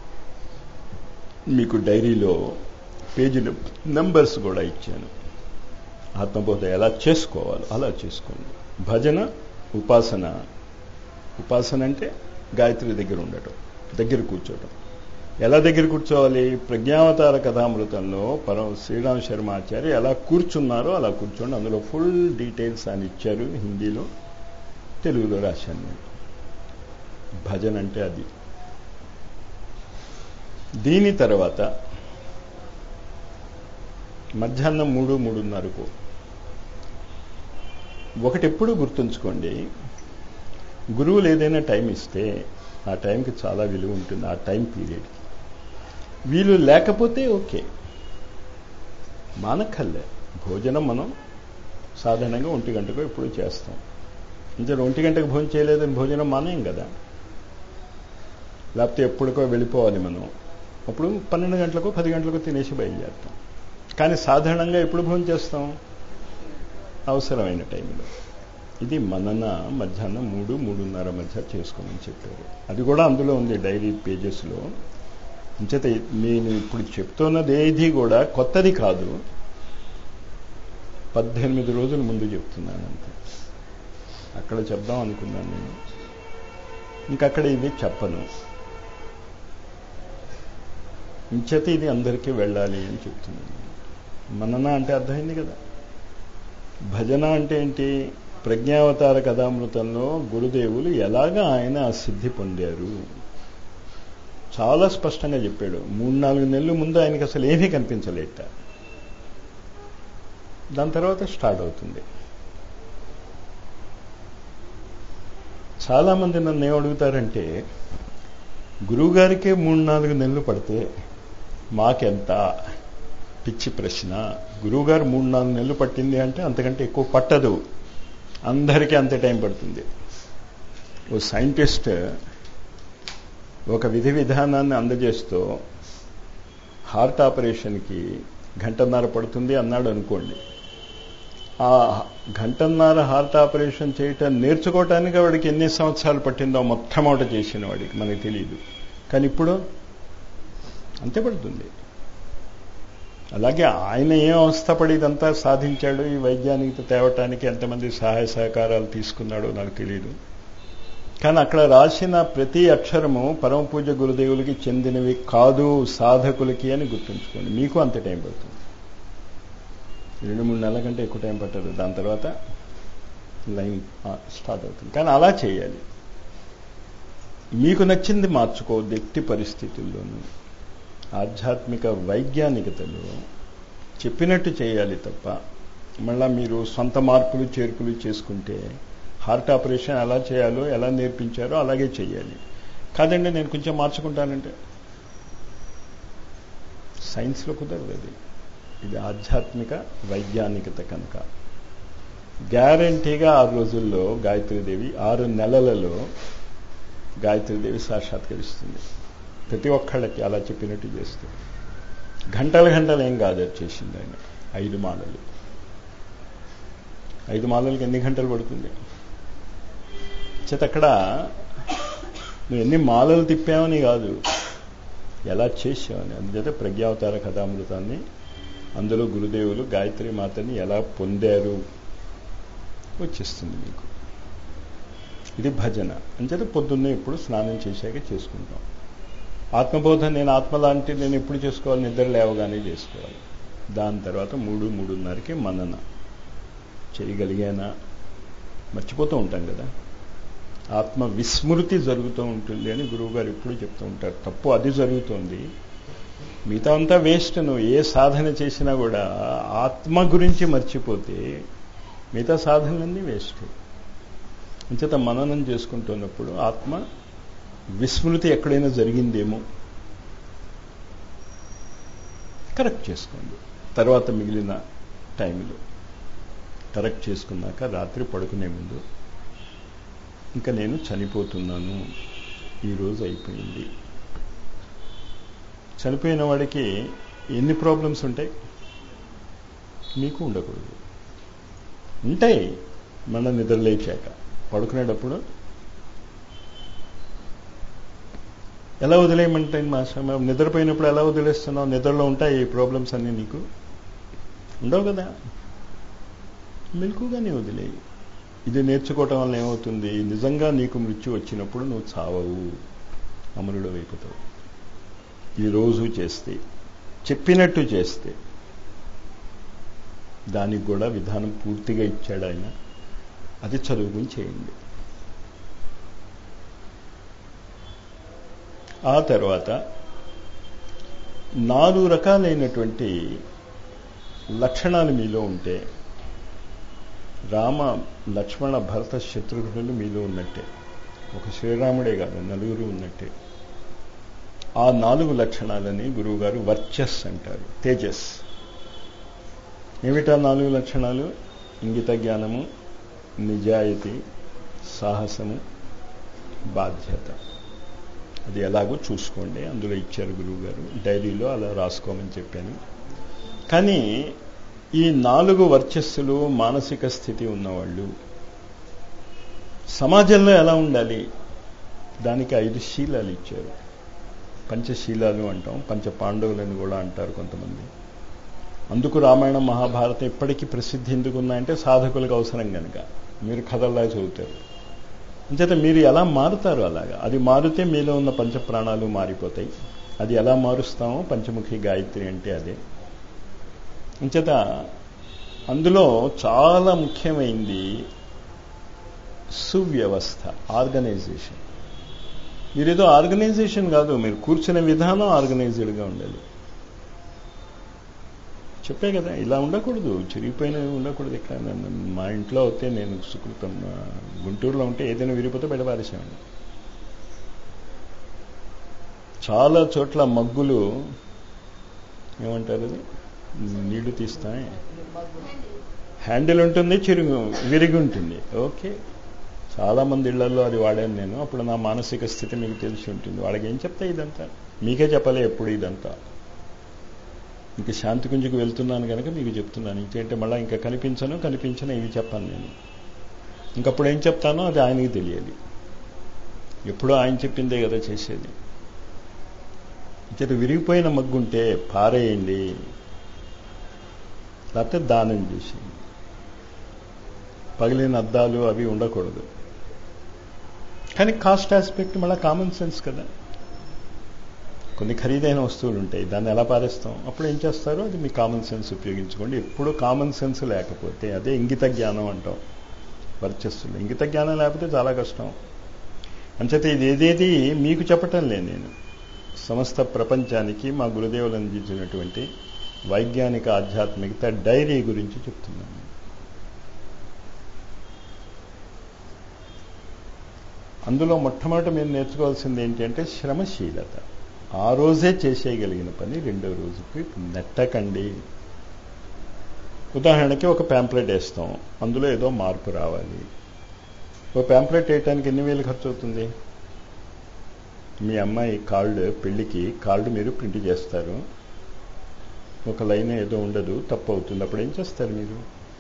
మీకు డైరీలో పేజీ నెంబర్స్ కూడా ఇచ్చాను ఆత్మబోధ ఎలా చేసుకోవాలో అలా చేసుకోండి భజన ఉపాసన ఉపాసన అంటే గాయత్రి దగ్గర ఉండటం దగ్గర కూర్చోవటం ఎలా దగ్గర కూర్చోవాలి ప్రజ్ఞావతార కథామృతంలో పరమ శ్రీరామ్ శర్మాచార్య ఎలా కూర్చున్నారో అలా కూర్చోండి అందులో ఫుల్ డీటెయిల్స్ అని ఇచ్చారు హిందీలో తెలుగులో రాశాను నేను భజన అంటే అది దీని తర్వాత మధ్యాహ్నం మూడు మూడున్నరకు ఒకటి ఎప్పుడు గుర్తుంచుకోండి గురువులు ఏదైనా టైం ఇస్తే ఆ టైంకి చాలా విలువ ఉంటుంది ఆ టైం పీరియడ్ వీలు లేకపోతే ఓకే మానక్కర్లే భోజనం మనం సాధారణంగా ఒంటి గంటకు ఎప్పుడు చేస్తాం ఇంకా ఒంటి గంటకు భోజనం చేయలేదని భోజనం మానేం కదా లేకపోతే ఎప్పుడుకో వెళ్ళిపోవాలి మనం అప్పుడు పన్నెండు గంటలకు పది గంటలకు తినేసి బయలుదేరుతాం కానీ సాధారణంగా ఎప్పుడు భోజనం చేస్తాం అవసరమైన టైంలో ఇది మనన మధ్యాహ్నం మూడు మూడున్నర మధ్య చేసుకోమని చెప్పారు అది కూడా అందులో ఉంది డైరీ పేజెస్లో అంచేత నేను ఇప్పుడు చెప్తున్నది ఏది కూడా కొత్తది కాదు పద్దెనిమిది రోజుల ముందు చెప్తున్నాను అంతే అక్కడ చెప్దాం అనుకున్నాను నేను ఇంకక్కడ ఇది చెప్పను ఇంచేత ఇది అందరికీ వెళ్ళాలి అని చెప్తున్నాను మనన అంటే అర్థమైంది కదా భజన అంటే ఏంటి ప్రజ్ఞావతార కథామృతంలో గురుదేవులు ఎలాగా ఆయన ఆ సిద్ధి పొందారు చాలా స్పష్టంగా చెప్పాడు మూడు నాలుగు నెలల ముందు ఆయనకి అసలు ఏమీ కనిపించలేట దాని తర్వాత స్టార్ట్ అవుతుంది చాలామంది నన్ను ఏమడుగుతారంటే గురువుగారికే మూడు నాలుగు నెలలు పడితే మాకెంత పిచ్చి ప్రశ్న గురువుగారు మూడు నాలుగు నెలలు పట్టింది అంటే అంతకంటే ఎక్కువ పట్టదు అందరికీ అంత టైం పడుతుంది ఓ సైంటిస్ట్ ఒక విధి విధానాన్ని అందజేస్తూ హార్ట్ ఆపరేషన్కి గంటన్నర పడుతుంది అన్నాడు అనుకోండి ఆ గంటన్నర హార్ట్ ఆపరేషన్ చేయటం నేర్చుకోవటానికి వాడికి ఎన్ని సంవత్సరాలు పట్టిందో మొట్టమొదట చేసిన వాడికి మనకి తెలియదు కానీ ఇప్పుడు అంతే పడుతుంది అలాగే ఆయన ఏం అవస్థపడి ఇదంతా సాధించాడు ఈ వైజ్ఞానికత తేవటానికి ఎంతమంది సహాయ సహకారాలు తీసుకున్నాడో నాకు తెలియదు కానీ అక్కడ రాసిన ప్రతి అక్షరము పరమ పూజ గురుదేవులకి చెందినవి కాదు సాధకులకి అని గుర్తుంచుకోండి మీకు అంత టైం పడుతుంది రెండు మూడు నెలల కంటే ఎక్కువ టైం పట్టదు దాని తర్వాత లైన్ స్టార్ట్ అవుతుంది కానీ అలా చేయాలి మీకు నచ్చింది మార్చుకోవద్దు ఎట్టి పరిస్థితుల్లోనూ ఆధ్యాత్మిక వైజ్ఞానికతలో చెప్పినట్టు చేయాలి తప్ప మళ్ళా మీరు సొంత మార్పులు చేర్పులు చేసుకుంటే హార్ట్ ఆపరేషన్ ఎలా చేయాలో ఎలా నేర్పించారో అలాగే చేయాలి కాదండి నేను కొంచెం మార్చుకుంటానంటే సైన్స్లో కుదరదు అది ఇది ఆధ్యాత్మిక వైజ్ఞానికత కనుక గ్యారంటీగా ఆరు రోజుల్లో గాయత్రీదేవి ఆరు నెలలలో గాయత్రీదేవి సాక్షాత్కరిస్తుంది ప్రతి ఒక్కళ్ళకి అలా చెప్పినట్టు చేస్తూ గంటల గంటలు ఏం కాదు చేసింది ఆయన ఐదు మాలలు ఐదు మాలలకి ఎన్ని గంటలు పడుతుంది చేత అక్కడ నువ్వు ఎన్ని మాలలు తిప్పావని కాదు ఎలా చేసావని అందుచేత ప్రజ్ఞావతార కథామృతాన్ని అందులో గురుదేవులు గాయత్రి మాతని ఎలా పొందారు వచ్చేస్తుంది మీకు ఇది భజన అంచేత పొద్దున్నే ఇప్పుడు స్నానం చేశాక చేసుకుంటాం ఆత్మబోధ నేను ఆత్మ లాంటి నేను ఎప్పుడు చేసుకోవాలి నిద్ర లేవగానే చేసుకోవాలి దాని తర్వాత మూడు మూడున్నరకి మనన చేయగలిగానా మర్చిపోతూ ఉంటాం కదా ఆత్మ విస్మృతి జరుగుతూ ఉంటుంది అని గురువు గారు ఎప్పుడు చెప్తూ ఉంటారు తప్పు అది జరుగుతోంది మిగతా అంతా వేస్ట్ నువ్వు ఏ సాధన చేసినా కూడా ఆత్మ గురించి మర్చిపోతే మిగతా సాధనలన్నీ వేస్ట్ అంచేత మననం చేసుకుంటున్నప్పుడు ఆత్మ విస్మృతి ఎక్కడైనా జరిగిందేమో కరెక్ట్ చేసుకోండి తర్వాత మిగిలిన టైంలో కరెక్ట్ చేసుకున్నాక రాత్రి పడుకునే ముందు ఇంకా నేను చనిపోతున్నాను ఈరోజు అయిపోయింది చనిపోయిన వాడికి ఎన్ని ప్రాబ్లమ్స్ ఉంటాయి మీకు ఉండకూడదు ఉంటాయి మన నిద్రలేచాక పడుకునేటప్పుడు ఎలా వదిలేయమంటాయి మా నిద్రపోయినప్పుడు ఎలా వదిలేస్తున్నావు నిద్రలో ఉంటాయి ఈ ప్రాబ్లమ్స్ అన్నీ నీకు ఉండవు కదా మెలకుగానే వదిలేయి ఇది నేర్చుకోవటం వల్ల ఏమవుతుంది నిజంగా నీకు మృత్యు వచ్చినప్పుడు నువ్వు చావవు అమరుడు అయిపోతావు ఈరోజు చేస్తే చెప్పినట్టు చేస్తే దానికి కూడా విధానం పూర్తిగా ఇచ్చాడు ఆయన అది చదువుకుని చేయండి ఆ తర్వాత నాలుగు రకాలైనటువంటి లక్షణాలు మీలో ఉంటే రామ లక్ష్మణ భరత శత్రుఘ్నులు మీలో ఉన్నట్టే ఒక శ్రీరాముడే కాదు నలుగురు ఉన్నట్టే ఆ నాలుగు లక్షణాలని గురువుగారు వర్చస్ అంటారు తేజస్ ఏమిటా నాలుగు లక్షణాలు ఇంగిత జ్ఞానము నిజాయితీ సాహసము బాధ్యత అది ఎలాగో చూసుకోండి అందులో ఇచ్చారు గురువు గారు డైరీలో అలా రాసుకోమని చెప్పాను కానీ ఈ నాలుగు వర్చస్సులు మానసిక స్థితి ఉన్నవాళ్ళు సమాజంలో ఎలా ఉండాలి దానికి ఐదు శీలాలు ఇచ్చారు పంచశీలాలు అంటాం పంచ పాండవులని కూడా అంటారు కొంతమంది అందుకు రామాయణం మహాభారతం ఇప్పటికీ ప్రసిద్ధి ఎందుకు ఉన్నాయంటే సాధకులకు అవసరం కనుక మీరు కథల్లా చదువుతారు అంచేత మీరు ఎలా మారుతారు అలాగా అది మారితే మీలో ఉన్న పంచ ప్రాణాలు మారిపోతాయి అది ఎలా మారుస్తామో పంచముఖి గాయత్రి అంటే అదే అంచేత అందులో చాలా ముఖ్యమైంది సువ్యవస్థ ఆర్గనైజేషన్ మీరేదో ఆర్గనైజేషన్ కాదు మీరు కూర్చునే విధానం ఆర్గనైజ్డ్గా ఉండాలి చెప్పే కదా ఇలా ఉండకూడదు చిరిగిపోయినవి ఉండకూడదు ఇక్కడ మా ఇంట్లో అయితే నేను సుకృతం గుంటూరులో ఉంటే ఏదైనా విరిగిపోతే బయట పారేసామండి చాలా చోట్ల మగ్గులు ఏమంటారు అది నీళ్లు తీస్తాయి హ్యాండిల్ ఉంటుంది చిరుగు విరిగి ఉంటుంది ఓకే చాలా మంది ఇళ్లలో అది వాడాను నేను అప్పుడు నా మానసిక స్థితి మీకు తెలిసి ఉంటుంది వాళ్ళకి ఏం చెప్తా ఇదంతా మీకే చెప్పలే ఎప్పుడు ఇదంతా ఇంకా శాంతి కుంజుకు వెళ్తున్నాను కనుక మీకు చెప్తున్నాను ఇంకేంటే మళ్ళీ ఇంకా కనిపించను కనిపించను ఇవి చెప్పాను నేను ఇంకప్పుడు ఏం చెప్తానో అది ఆయనకి తెలియాలి ఎప్పుడూ ఆయన చెప్పిందే కదా చేసేది ఇతడు విరిగిపోయిన మగ్గుంటే పారేయండి లేకపోతే దానం చేసేయండి పగిలిన అద్దాలు అవి ఉండకూడదు కానీ కాస్ట్ ఆస్పెక్ట్ మళ్ళీ కామన్ సెన్స్ కదా కొన్ని ఖరీదైన వస్తువులు ఉంటాయి దాన్ని ఎలా పారేస్తాం అప్పుడు ఏం చేస్తారో అది మీ కామన్ సెన్స్ ఉపయోగించుకోండి ఎప్పుడు కామన్ సెన్స్ లేకపోతే అదే ఇంగిత జ్ఞానం అంటాం వర్చస్సులు ఇంగిత జ్ఞానం లేకపోతే చాలా కష్టం అంచేత ఇది ఏదేది మీకు చెప్పటం లేదు నేను సమస్త ప్రపంచానికి మా గురుదేవులు అందించినటువంటి వైజ్ఞానిక ఆధ్యాత్మికత డైరీ గురించి చెప్తున్నాను అందులో మొట్టమొదటి మీరు నేర్చుకోవాల్సింది ఏంటంటే శ్రమశీలత ఆ రోజే చేసేయగలిగిన పని రెండో రోజుకి నెట్టకండి ఉదాహరణకి ఒక ప్యాంప్లెట్ వేస్తాం అందులో ఏదో మార్పు రావాలి ఒక ప్యాంప్లెట్ వేయటానికి ఎన్ని వేలు ఖర్చు అవుతుంది మీ అమ్మాయి కార్డు పెళ్లికి కార్డు మీరు ప్రింట్ చేస్తారు ఒక లైన్ ఏదో ఉండదు తప్పు అవుతుంది అప్పుడు ఏం చేస్తారు మీరు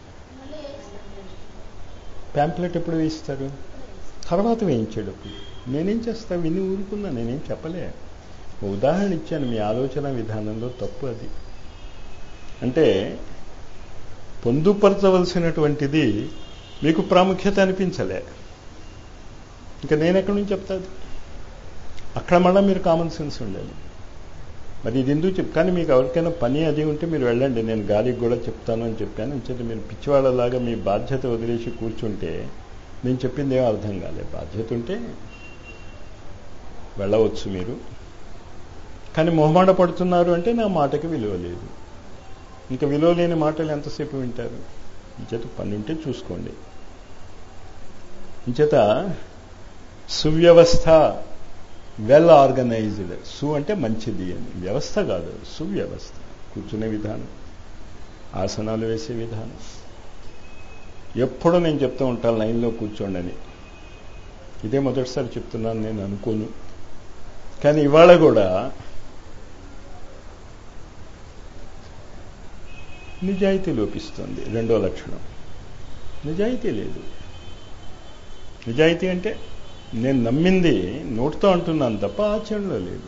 ప్యాంప్లెట్ ఎప్పుడు వేయిస్తారు తర్వాత వేయించేటప్పుడు నేనేం చేస్తా విని ఊరుకున్నా నేనేం చెప్పలే ఉదాహరణ ఇచ్చాను మీ ఆలోచన విధానంలో తప్పు అది అంటే పొందుపరచవలసినటువంటిది మీకు ప్రాముఖ్యత అనిపించలే ఇంకా నేను ఎక్కడి నుంచి చెప్తాది అక్కడ మళ్ళీ మీరు కామన్ సెన్స్ ఉండాలి మరి ఇది ఎందుకు చెప్ కానీ మీకు ఎవరికైనా పని అది ఉంటే మీరు వెళ్ళండి నేను గాలికి కూడా చెప్తాను అని చెప్పాను అంచేత మీరు పిచ్చివాళ్ళలాగా మీ బాధ్యత వదిలేసి కూర్చుంటే నేను చెప్పింది ఏం అర్థం కాలే బాధ్యత ఉంటే వెళ్ళవచ్చు మీరు కానీ మొహమాట పడుతున్నారు అంటే నా మాటకి విలువ లేదు ఇంకా విలువ లేని మాటలు ఎంతసేపు వింటారు ఇంచేత పని ఉంటే చూసుకోండి ఇంచేత సువ్యవస్థ వెల్ ఆర్గనైజ్డ్ సు అంటే మంచిది అని వ్యవస్థ కాదు సువ్యవస్థ కూర్చునే విధానం ఆసనాలు వేసే విధానం ఎప్పుడు నేను చెప్తూ ఉంటాను లైన్లో కూర్చోండి అని ఇదే మొదటిసారి చెప్తున్నాను నేను అనుకోను కానీ ఇవాళ కూడా నిజాయితీ లోపిస్తుంది రెండో లక్షణం నిజాయితీ లేదు నిజాయితీ అంటే నేను నమ్మింది నోటితో అంటున్నాను తప్ప ఆచరణలో లేదు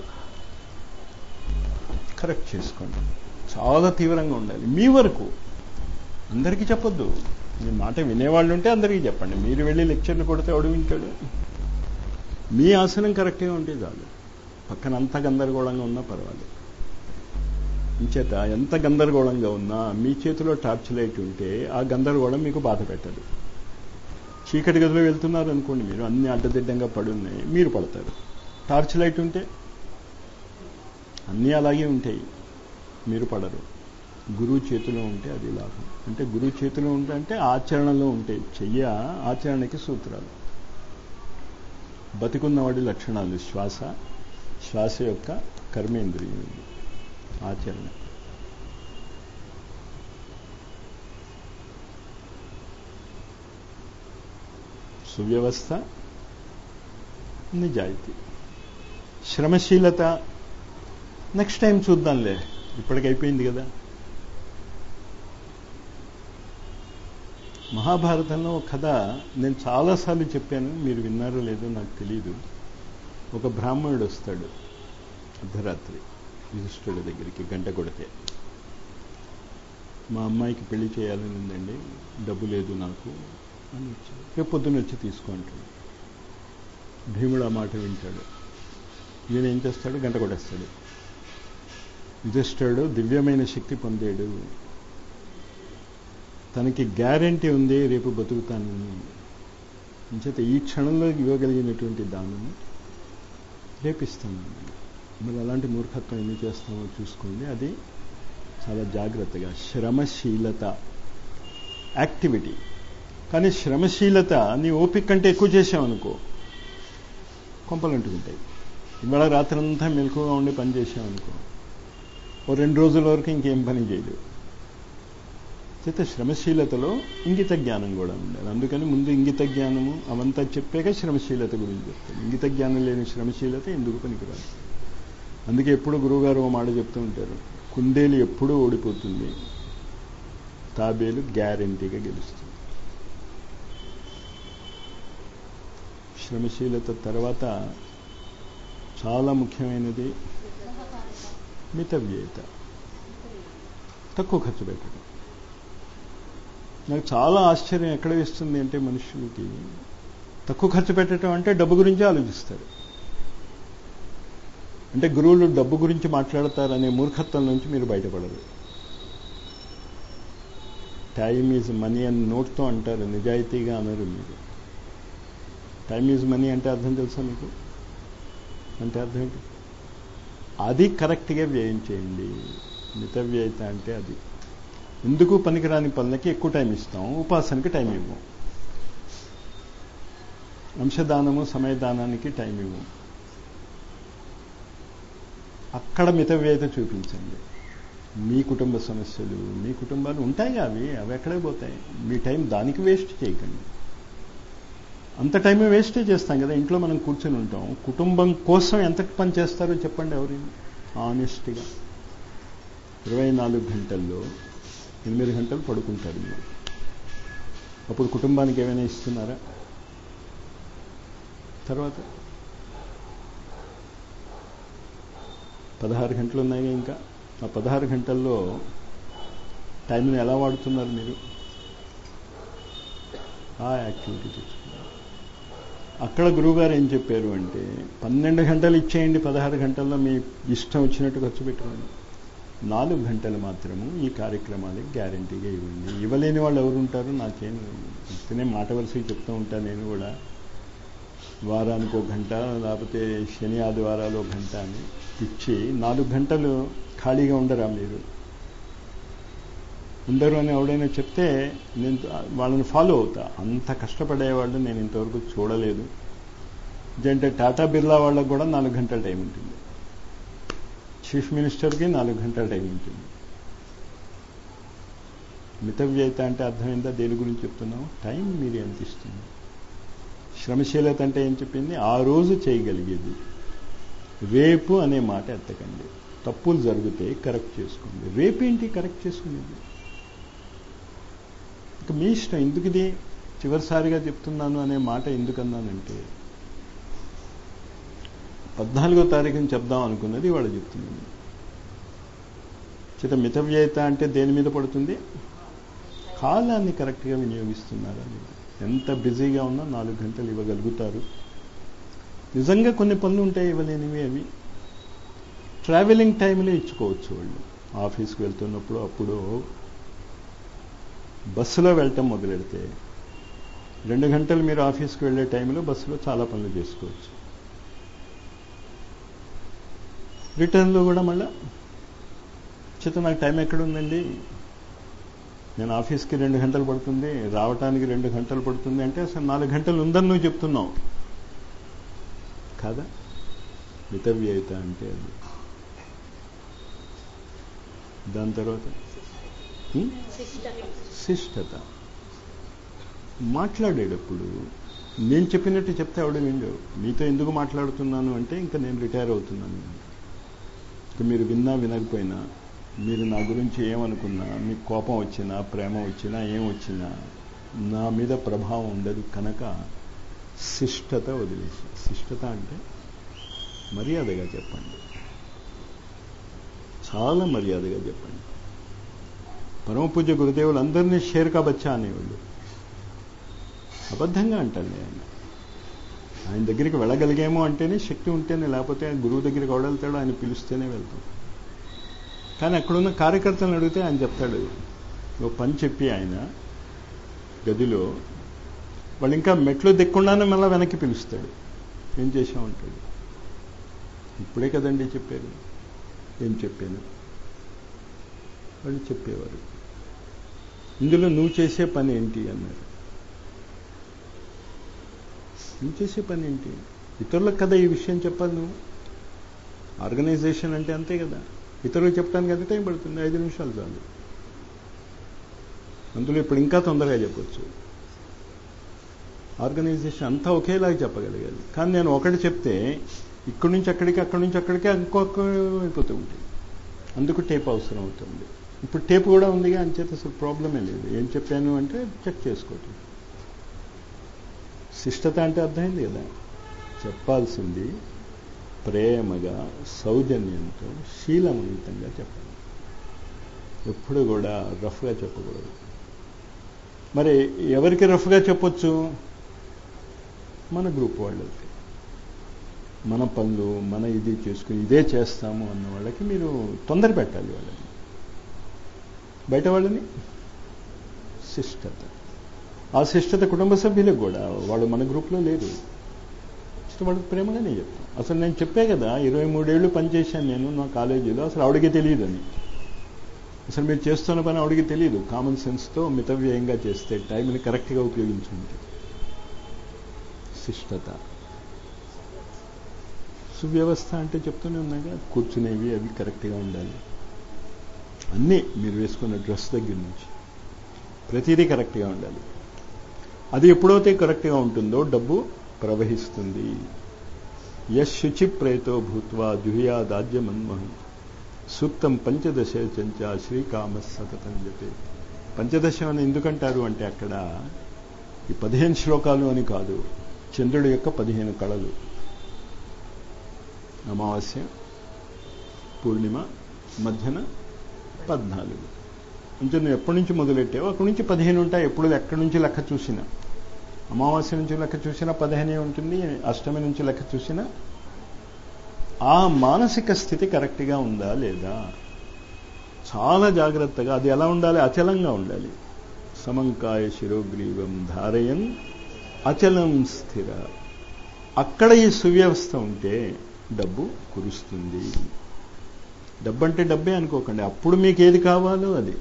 కరెక్ట్ చేసుకోండి చాలా తీవ్రంగా ఉండాలి మీ వరకు అందరికీ చెప్పొద్దు మీ మాట వినేవాళ్ళు ఉంటే అందరికీ చెప్పండి మీరు వెళ్ళి లెక్చర్లు కొడితే ఎవడు వింటాడు మీ ఆసనం కరెక్ట్గా ఉంటే చాలు పక్కన అంత గందరగోళంగా ఉన్నా పర్వాలేదు ఇంచేత ఎంత గందరగోళంగా ఉన్నా మీ చేతిలో టార్చ్ లైట్ ఉంటే ఆ గందరగోళం మీకు బాధ పెట్టదు చీకటి గదిలో వెళ్తున్నారు అనుకోండి మీరు అన్ని అడ్డదిడ్డంగా పడి ఉన్నాయి మీరు పడతారు టార్చ్ లైట్ ఉంటే అన్నీ అలాగే ఉంటాయి మీరు పడరు గురువు చేతిలో ఉంటే అది లాభం అంటే గురువు చేతిలో ఉంటే అంటే ఆచరణలో ఉంటాయి చెయ్య ఆచరణకి సూత్రాలు బతికున్నవాడి లక్షణాలు శ్వాస శ్వాస యొక్క కర్మేంద్రియం ఆచరణ సువ్యవస్థ నిజాయితీ శ్రమశీలత నెక్స్ట్ టైం చూద్దాంలే ఇప్పటికైపోయింది కదా మహాభారతంలో ఒక కథ నేను చాలాసార్లు చెప్పాను మీరు విన్నారో లేదో నాకు తెలియదు ఒక బ్రాహ్మణుడు వస్తాడు అర్ధరాత్రి యుధిష్ఠుడి దగ్గరికి గంట కొడితే మా అమ్మాయికి పెళ్లి చేయాలని ఉందండి డబ్బు లేదు నాకు అని వచ్చాడు రేపు పొద్దున్న వచ్చి తీసుకుంటాడు భీముడు ఆ మాట వింటాడు ఈయన ఏం చేస్తాడు గంట కొట్టేస్తాడు యుధిష్ఠుడు దివ్యమైన శక్తి పొందాడు తనకి గ్యారంటీ ఉంది రేపు బతుకుతానని అంచేత ఈ క్షణంలో ఇవ్వగలిగినటువంటి దానము రేపిస్తాను మరి అలాంటి మూర్ఖత్వం ఎన్ని చేస్తామో చూసుకోండి అది చాలా జాగ్రత్తగా శ్రమశీలత యాక్టివిటీ కానీ శ్రమశీలత నీ ఓపిక కంటే ఎక్కువ చేసావనుకో కొంపలు అంటుకుంటాయి ఇవాళ రాత్రంతా మెలకుగా ఉండి పని చేసామనుకో ఓ రెండు రోజుల వరకు ఇంకేం పని చేయలేదు చేత శ్రమశీలతలో ఇంగిత జ్ఞానం కూడా ఉండాలి అందుకని ముందు ఇంగిత జ్ఞానము అవంతా చెప్పాక శ్రమశీలత గురించి చెప్తాను ఇంగిత జ్ఞానం లేని శ్రమశీలత ఎందుకు పనికిరాదు అందుకే ఎప్పుడు గురువుగారు ఓ మాట చెప్తూ ఉంటారు కుందేలు ఎప్పుడూ ఓడిపోతుంది తాబేలు గ్యారంటీగా గెలుస్తుంది శ్రమశీలత తర్వాత చాలా ముఖ్యమైనది మితవ్యయత తక్కువ ఖర్చు పెట్టడం నాకు చాలా ఆశ్చర్యం ఎక్కడ వేస్తుంది అంటే మనుషులకి తక్కువ ఖర్చు పెట్టడం అంటే డబ్బు గురించి ఆలోచిస్తారు అంటే గురువులు డబ్బు గురించి మాట్లాడతారనే మూర్ఖత్వం నుంచి మీరు బయటపడరు టైమ్ ఈజ్ మనీ అని నోట్తో అంటారు నిజాయితీగా అనరు మీరు టైమ్ ఈజ్ మనీ అంటే అర్థం తెలుసా మీకు అంటే అర్థం ఏంటి అది కరెక్ట్గా వ్యయం చేయండి మిత వ్యయత అంటే అది ఎందుకు పనికిరాని పనులకి ఎక్కువ టైం ఇస్తాం ఉపాసనకి టైం ఇవ్వం అంశదానము సమయదానానికి టైం ఇవ్వం అక్కడ మితవ్యయత చూపించండి మీ కుటుంబ సమస్యలు మీ కుటుంబాలు ఉంటాయి అవి అవి ఎక్కడే పోతాయి మీ టైం దానికి వేస్ట్ చేయకండి అంత టైం వేస్టే చేస్తాం కదా ఇంట్లో మనం కూర్చొని ఉంటాం కుటుంబం కోసం ఎంత పని చేస్తారో చెప్పండి ఎవరైనా ఆనెస్ట్గా ఇరవై నాలుగు గంటల్లో ఎనిమిది గంటలు పడుకుంటారు మీరు అప్పుడు కుటుంబానికి ఏమైనా ఇస్తున్నారా తర్వాత పదహారు గంటలు ఉన్నాయి ఇంకా ఆ పదహారు గంటల్లో టైంని ఎలా వాడుతున్నారు మీరు ఆ యాక్టివిటీ తెచ్చుకున్నారు అక్కడ గురువుగారు ఏం చెప్పారు అంటే పన్నెండు గంటలు ఇచ్చేయండి పదహారు గంటల్లో మీ ఇష్టం వచ్చినట్టు ఖర్చు పెట్టుకోండి నాలుగు గంటలు మాత్రము ఈ కార్యక్రమాలకు గ్యారంటీగా ఇవ్వండి ఇవ్వలేని వాళ్ళు ఎవరు ఉంటారు నాకేం ఇస్తేనే మాట వరుసకి చెప్తూ ఉంటాను నేను కూడా వారానికి ఒక గంట లేకపోతే శని ఆదివారాలు ఒక గంట అని ఇచ్చి నాలుగు గంటలు ఖాళీగా ఉండరా మీరు ఉండరు అని ఎవడైనా చెప్తే నేను వాళ్ళని ఫాలో అవుతా అంత కష్టపడేవాళ్ళు నేను ఇంతవరకు చూడలేదు అంటే టాటా బిర్లా వాళ్ళకు కూడా నాలుగు గంటల టైం ఉంటుంది చీఫ్ మినిస్టర్కి నాలుగు గంటల టైం ఉంటుంది మితవ్యయత అంటే అర్థమైందా దేని గురించి చెప్తున్నావు టైం మీరు ఎంత ఇస్తుంది శ్రమశీలత అంటే ఏం చెప్పింది ఆ రోజు చేయగలిగేది రేపు అనే మాట ఎత్తకండి తప్పులు జరిగితే కరెక్ట్ చేసుకోండి రేపేంటి కరెక్ట్ చేసుకునేది ఇక మీ ఇష్టం ఎందుకు ఇది చివరిసారిగా చెప్తున్నాను అనే మాట ఎందుకన్నానంటే పద్నాలుగో తారీఖుని చెప్దాం అనుకున్నది వాళ్ళు చెప్తున్నాను చేత మితవ్యయత అంటే దేని మీద పడుతుంది కాలాన్ని కరెక్ట్గా వినియోగిస్తున్నారా మీరు ఎంత బిజీగా ఉన్నా నాలుగు గంటలు ఇవ్వగలుగుతారు నిజంగా కొన్ని పనులు ఉంటాయి ఇవ్వలేనివి అవి ట్రావెలింగ్ టైంలో ఇచ్చుకోవచ్చు వాళ్ళు ఆఫీస్కి వెళ్తున్నప్పుడు అప్పుడు బస్సులో వెళ్ళటం మొదలెడితే రెండు గంటలు మీరు ఆఫీస్కి వెళ్ళే టైంలో బస్సులో చాలా పనులు చేసుకోవచ్చు రిటర్న్లో కూడా మళ్ళా చేత నాకు టైం ఎక్కడ ఉందండి నేను ఆఫీస్కి రెండు గంటలు పడుతుంది రావటానికి రెండు గంటలు పడుతుంది అంటే అసలు నాలుగు గంటలు ఉందని నువ్వు చెప్తున్నావు కాదా మితవ్యయత అంటే అది దాని తర్వాత శిష్టత మాట్లాడేటప్పుడు నేను చెప్పినట్టు చెప్తే ఆవిడ విండు మీతో ఎందుకు మాట్లాడుతున్నాను అంటే ఇంకా నేను రిటైర్ అవుతున్నాను ఇంకా మీరు విన్నా వినకపోయినా మీరు నా గురించి ఏమనుకున్నా మీకు కోపం వచ్చినా ప్రేమ వచ్చినా ఏం వచ్చినా నా మీద ప్రభావం ఉండదు కనుక శిష్టత వదిలేసి శిష్టత అంటే మర్యాదగా చెప్పండి చాలా మర్యాదగా చెప్పండి పరమ పూజ్య గురుదేవులు అందరినీ షేర్కా బచ్చా అనేవాళ్ళు అబద్ధంగా అంటాను ఆయన ఆయన దగ్గరికి వెళ్ళగలిగేమో అంటేనే శక్తి ఉంటేనే లేకపోతే గురువు దగ్గరికి వెళ్తాడు ఆయన పిలిస్తేనే వెళ్తాం కానీ అక్కడున్న కార్యకర్తలను అడిగితే ఆయన చెప్తాడు ఓ పని చెప్పి ఆయన గదిలో వాళ్ళు ఇంకా మెట్లు దిక్కుండానే మళ్ళీ వెనక్కి పిలుస్తాడు ఏం చేసామంటాడు ఇప్పుడే కదండి చెప్పారు ఏం చెప్పాను వాళ్ళు చెప్పేవారు ఇందులో నువ్వు చేసే పని ఏంటి అన్నారు నువ్వు చేసే పని ఏంటి ఇతరులకు కదా ఈ విషయం చెప్పాలి నువ్వు ఆర్గనైజేషన్ అంటే అంతే కదా ఇతరులకు చెప్పడానికి ఎంత టైం పడుతుంది ఐదు నిమిషాలు చాలు అందులో ఇప్పుడు ఇంకా తొందరగా చెప్పొచ్చు ఆర్గనైజేషన్ అంతా ఒకేలాగా చెప్పగలగాలి కానీ నేను ఒకటి చెప్తే ఇక్కడి నుంచి అక్కడికి అక్కడి నుంచి అక్కడికి ఇంకొక అయిపోతూ ఉంటుంది అందుకు టేప్ అవసరం అవుతుంది ఇప్పుడు టేప్ కూడా ఉందిగా అంచేత అసలు ప్రాబ్లమే లేదు ఏం చెప్పాను అంటే చెక్ చేసుకోవటం శిష్టత అంటే అర్థమైంది కదా చెప్పాల్సింది ప్రేమగా సౌజన్యంతో శీలవంతంగా చెప్పాలి ఎప్పుడు కూడా రఫ్గా చెప్పకూడదు మరి ఎవరికి రఫ్గా చెప్పొచ్చు మన గ్రూప్ వాళ్ళకి మన పనులు మన ఇది చేసుకుని ఇదే చేస్తాము అన్న వాళ్ళకి మీరు తొందర పెట్టాలి వాళ్ళని బయట వాళ్ళని శిష్టత ఆ శిష్టత కుటుంబ సభ్యులకు కూడా వాళ్ళు మన గ్రూప్లో లేరు వాళ్ళకి ప్రేమగానే చెప్తాం అసలు నేను చెప్పే కదా ఇరవై మూడేళ్ళు పనిచేశాను నేను నా కాలేజీలో అసలు ఆవిడకి తెలియదని అసలు మీరు చేస్తున్న పని ఆవిడకి తెలియదు కామన్ సెన్స్తో మితవ్యయంగా చేస్తే టైంని కరెక్ట్గా ఉపయోగించుకుంటే శిష్టత సువ్యవస్థ అంటే చెప్తూనే ఉన్నాగా కూర్చునేవి అవి కరెక్ట్గా ఉండాలి అన్నీ మీరు వేసుకున్న డ్రెస్ దగ్గర నుంచి ప్రతిదీ కరెక్ట్గా ఉండాలి అది ఎప్పుడైతే కరెక్ట్గా ఉంటుందో డబ్బు ప్రవహిస్తుంది యశ్ శుచి ప్రేతో భూత్వా జుహ్యాదాజ్యమన్మహం సూక్తం పంచదశ చంచ శ్రీకామ సతతం చెప్పే పంచదశ అని ఎందుకంటారు అంటే అక్కడ ఈ పదిహేను శ్లోకాలు అని కాదు చంద్రుడి యొక్క పదిహేను కళలు అమావాస్య పూర్ణిమ మధ్యన పద్నాలుగు అంటే నువ్వు ఎప్పటి నుంచి మొదలెట్టావు అక్కడి నుంచి పదిహేను ఉంటాయి ఎప్పుడు ఎక్కడి నుంచి లెక్క చూసినా అమావాస్య నుంచి లెక్క చూసినా పదిహేనే ఉంటుంది అష్టమి నుంచి లెక్క చూసినా ఆ మానసిక స్థితి కరెక్ట్గా ఉందా లేదా చాలా జాగ్రత్తగా అది ఎలా ఉండాలి అచలంగా ఉండాలి సమంకాయ శిరోగ్రీవం ధారయన్ అచలం స్థిర అక్కడ ఈ సువ్యవస్థ ఉంటే డబ్బు కురుస్తుంది డబ్బు అంటే డబ్బే అనుకోకండి అప్పుడు మీకు ఏది కావాలో అది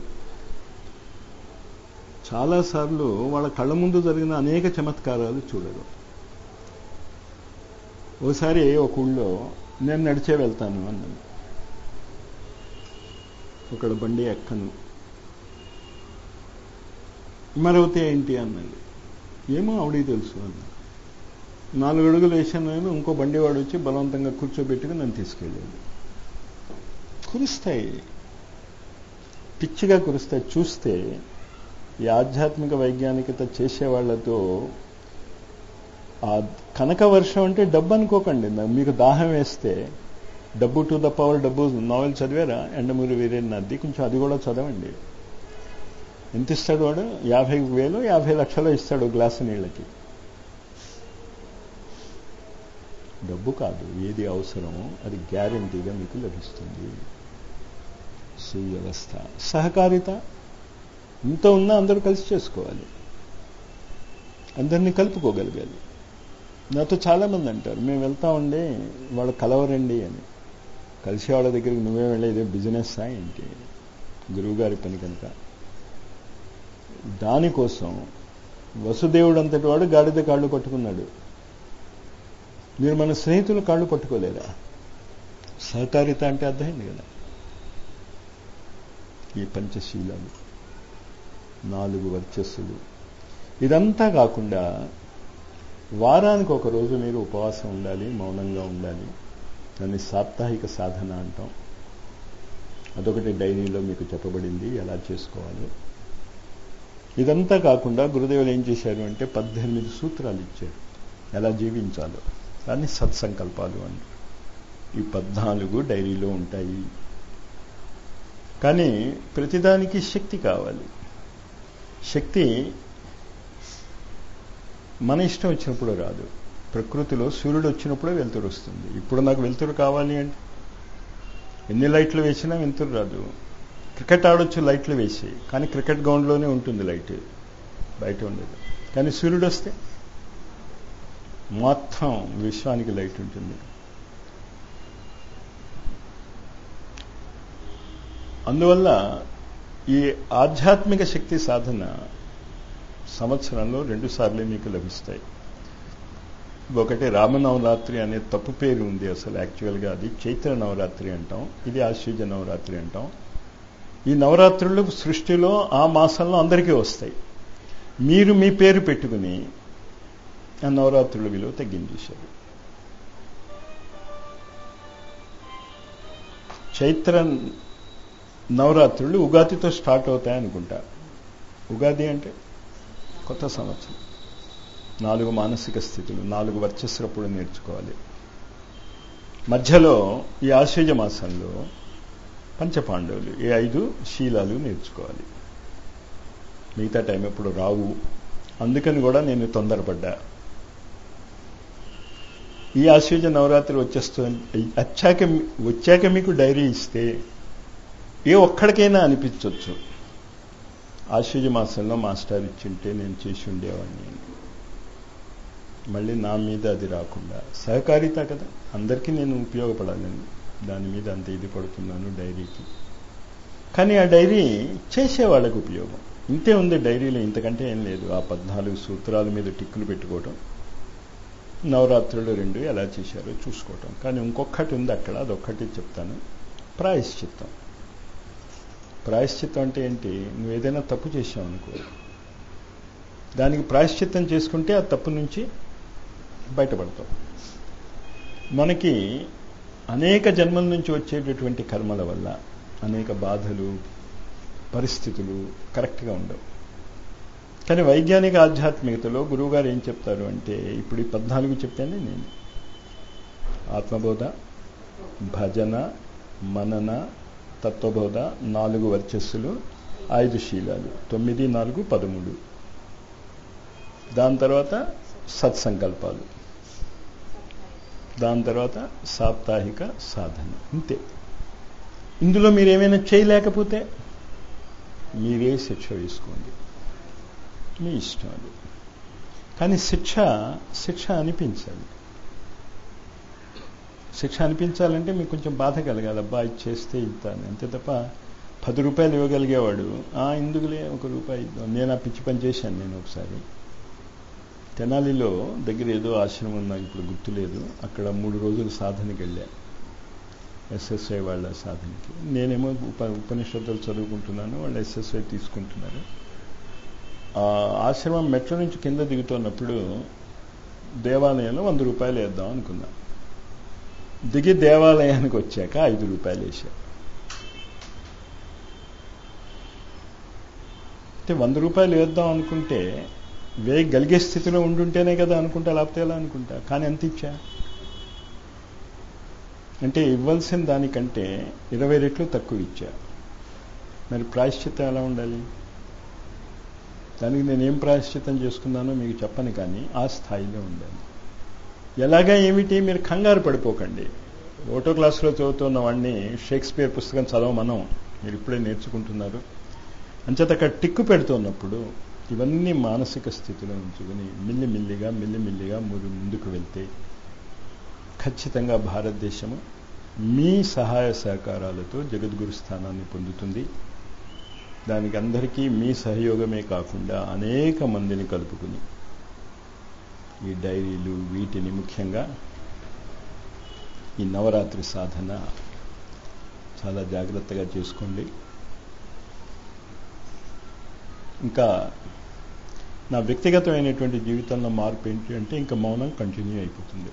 చాలాసార్లు వాళ్ళ కళ్ళ ముందు జరిగిన అనేక చమత్కారాలు చూడరు ఓసారి ఒక ఊళ్ళో నేను నడిచే వెళ్తాను అన్నాను ఒకడు బండి ఎక్కను మరొతే ఏంటి అన్నది ఏమో ఆవిడికి తెలుసు అన్న నాలుగు అడుగులు వేసాను నేను ఇంకో బండి వాడు వచ్చి బలవంతంగా కూర్చోబెట్టుకుని నన్ను తీసుకెళ్ళాడు కురుస్తాయి పిచ్చిగా కురుస్తాయి చూస్తే ఈ ఆధ్యాత్మిక వైజ్ఞానికత చేసే వాళ్ళతో ఆ కనక వర్షం అంటే డబ్బు అనుకోకండి మీకు దాహం వేస్తే Dabbu to the power Dabbu novel చదివారా ఎండమూరి వీరేనాథ్ది కొంచెం అది కూడా చదవండి ఎంత ఇస్తాడు వాడు యాభై వేలు యాభై లక్షలు ఇస్తాడు గ్లాసు నీళ్ళకి డబ్బు కాదు ఏది అవసరమో అది గ్యారంటీగా మీకు లభిస్తుంది సువ్యవస్థ సహకారిత ఇంత ఉన్నా అందరూ కలిసి చేసుకోవాలి అందరినీ కలుపుకోగలగాలి నాతో చాలామంది అంటారు మేము వెళ్తా ఉండే వాళ్ళు కలవరండి అని కలిసి వాళ్ళ దగ్గరికి నువ్వే వెళ్ళేది బిజినెస్ ఏంటి గురువుగారి పని కనుక దానికోసం వసుదేవుడు అంతటి వాడు గాడిద కాళ్ళు పట్టుకున్నాడు మీరు మన స్నేహితులు కాళ్ళు పట్టుకోలేరా సహకారిత అంటే అర్థమైంది కదా ఈ పంచశీలాలు నాలుగు వర్చస్సులు ఇదంతా కాకుండా వారానికి ఒక రోజు మీరు ఉపవాసం ఉండాలి మౌనంగా ఉండాలి దాన్ని సాప్తాహిక సాధన అంటాం అదొకటి డైరీలో మీకు చెప్పబడింది ఎలా చేసుకోవాలో ఇదంతా కాకుండా గురుదేవులు ఏం చేశారు అంటే పద్దెనిమిది సూత్రాలు ఇచ్చారు ఎలా జీవించాలో దాన్ని సత్సంకల్పాలు అని ఈ పద్నాలుగు డైరీలో ఉంటాయి కానీ ప్రతిదానికి శక్తి కావాలి శక్తి మన ఇష్టం వచ్చినప్పుడు రాదు ప్రకృతిలో సూర్యుడు వచ్చినప్పుడే వెలుతురు వస్తుంది ఇప్పుడు నాకు వెలుతురు కావాలి అంటే ఎన్ని లైట్లు వేసినా వెలుతురు రాదు క్రికెట్ ఆడొచ్చు లైట్లు వేసి కానీ క్రికెట్ గ్రౌండ్లోనే ఉంటుంది లైట్ బయట ఉండదు కానీ సూర్యుడు వస్తే మొత్తం విశ్వానికి లైట్ ఉంటుంది అందువల్ల ఈ ఆధ్యాత్మిక శక్తి సాధన సంవత్సరంలో రెండు సార్లే మీకు లభిస్తాయి ఒకటి రామనవరాత్రి అనే తప్పు పేరు ఉంది అసలు యాక్చువల్గా అది చైత్ర నవరాత్రి అంటాం ఇది ఆశ్వజ నవరాత్రి అంటాం ఈ నవరాత్రులు సృష్టిలో ఆ మాసంలో అందరికీ వస్తాయి మీరు మీ పేరు పెట్టుకుని ఆ నవరాత్రుల విలువ తగ్గించేశారు చైత్ర నవరాత్రులు ఉగాదితో స్టార్ట్ అవుతాయి అనుకుంటా ఉగాది అంటే కొత్త సంవత్సరం నాలుగు మానసిక స్థితులు నాలుగు వర్చస్సులప్పుడు నేర్చుకోవాలి మధ్యలో ఈ ఆశ్వజ మాసంలో పంచపాండవులు ఈ ఐదు శీలాలు నేర్చుకోవాలి మిగతా టైం ఎప్పుడు రావు అందుకని కూడా నేను తొందరపడ్డా ఈ ఆశ్వజ నవరాత్రి వచ్చేస్తుంది వచ్చాక వచ్చాక మీకు డైరీ ఇస్తే ఏ ఒక్కడికైనా అనిపించవచ్చు ఆశ్వజ మాసంలో మాస్టర్ ఇచ్చింటే నేను చేసి ఉండేవాడిని మళ్ళీ నా మీద అది రాకుండా సహకారిత కదా అందరికీ నేను ఉపయోగపడాలని దాని మీద అంత ఇది పడుతున్నాను డైరీకి కానీ ఆ డైరీ చేసే వాళ్ళకి ఉపయోగం ఇంతే ఉంది డైరీలో ఇంతకంటే ఏం లేదు ఆ పద్నాలుగు సూత్రాల మీద టిక్కులు పెట్టుకోవటం నవరాత్రులు రెండు ఎలా చేశారో చూసుకోవటం కానీ ఇంకొకటి ఉంది అక్కడ అదొక్కటి చెప్తాను ప్రాయశ్చిత్తం ప్రాయశ్చిత్తం అంటే ఏంటి నువ్వు ఏదైనా తప్పు చేసావు అనుకో దానికి ప్రాయశ్చిత్తం చేసుకుంటే ఆ తప్పు నుంచి బయటపడతాం మనకి అనేక జన్మల నుంచి వచ్చేటటువంటి కర్మల వల్ల అనేక బాధలు పరిస్థితులు కరెక్ట్గా ఉండవు కానీ వైజ్ఞానిక ఆధ్యాత్మికతలో గురువుగారు ఏం చెప్తారు అంటే ఇప్పుడు ఈ పద్నాలుగు చెప్పాను నేను ఆత్మబోధ భజన మనన తత్వబోధ నాలుగు వర్చస్సులు ఐదు శీలాలు తొమ్మిది నాలుగు పదమూడు దాని తర్వాత సత్సంకల్పాలు దాని తర్వాత సాప్తాహిక సాధన ఇంతే ఇందులో మీరు ఏమైనా చేయలేకపోతే మీరే శిక్ష వేసుకోండి మీ ఇష్టం అది కానీ శిక్ష శిక్ష అనిపించాలి శిక్ష అనిపించాలంటే మీకు కొంచెం బాధ కలగాలి అబ్బా ఇది చేస్తే ఇంత అని అంతే తప్ప పది రూపాయలు ఇవ్వగలిగేవాడు ఆ ఇందుకులే ఒక రూపాయి ఇద్దాం నేను ఆ పిచ్చి పని చేశాను నేను ఒకసారి తెనాలిలో దగ్గర ఏదో ఆశ్రమం నాకు ఇప్పుడు గుర్తులేదు అక్కడ మూడు రోజులు సాధనకి వెళ్ళా ఎస్ఎస్ఐ వాళ్ళ సాధనకి నేనేమో ఉప ఉపనిషత్తులు చదువుకుంటున్నాను వాళ్ళు ఎస్ఎస్ఐ తీసుకుంటున్నారు ఆశ్రమం మెట్రో నుంచి కింద దిగుతున్నప్పుడు దేవాలయంలో వంద రూపాయలు వేద్దాం అనుకున్నా దిగి దేవాలయానికి వచ్చాక ఐదు రూపాయలు వేసా అంటే వంద రూపాయలు వేద్దాం అనుకుంటే వేయగలిగే స్థితిలో ఉండుంటేనే కదా అనుకుంటా లేకపోతే ఎలా అనుకుంటా కానీ ఎంత ఇచ్చా అంటే ఇవ్వాల్సిన దానికంటే ఇరవై రెట్లు తక్కువ ఇచ్చా మరి ప్రాయశ్చిత్తం ఎలా ఉండాలి దానికి నేను ఏం ప్రాయశ్చిత్తం చేసుకున్నానో మీకు చెప్పను కానీ ఆ స్థాయిలో ఉండాలి ఎలాగా ఏమిటి మీరు కంగారు పడిపోకండి ఓటో క్లాసులో చదువుతున్న వాడిని షేక్స్పియర్ పుస్తకం చదవమనం మీరు ఇప్పుడే నేర్చుకుంటున్నారు అంచేత అక్కడ టిక్కు పెడుతున్నప్పుడు ఇవన్నీ మానసిక స్థితిలో ఉంచుకుని మిల్లిమిల్లిగా మిల్లిమిల్లిగా మీరు ముందుకు వెళ్తే ఖచ్చితంగా భారతదేశము మీ సహాయ సహకారాలతో జగద్గురు స్థానాన్ని పొందుతుంది దానికి అందరికీ మీ సహయోగమే కాకుండా అనేక మందిని కలుపుకుని ఈ డైరీలు వీటిని ముఖ్యంగా ఈ నవరాత్రి సాధన చాలా జాగ్రత్తగా చేసుకోండి ఇంకా నా వ్యక్తిగతమైనటువంటి జీవితంలో మార్పు ఏంటి అంటే ఇంకా మౌనం కంటిన్యూ అయిపోతుంది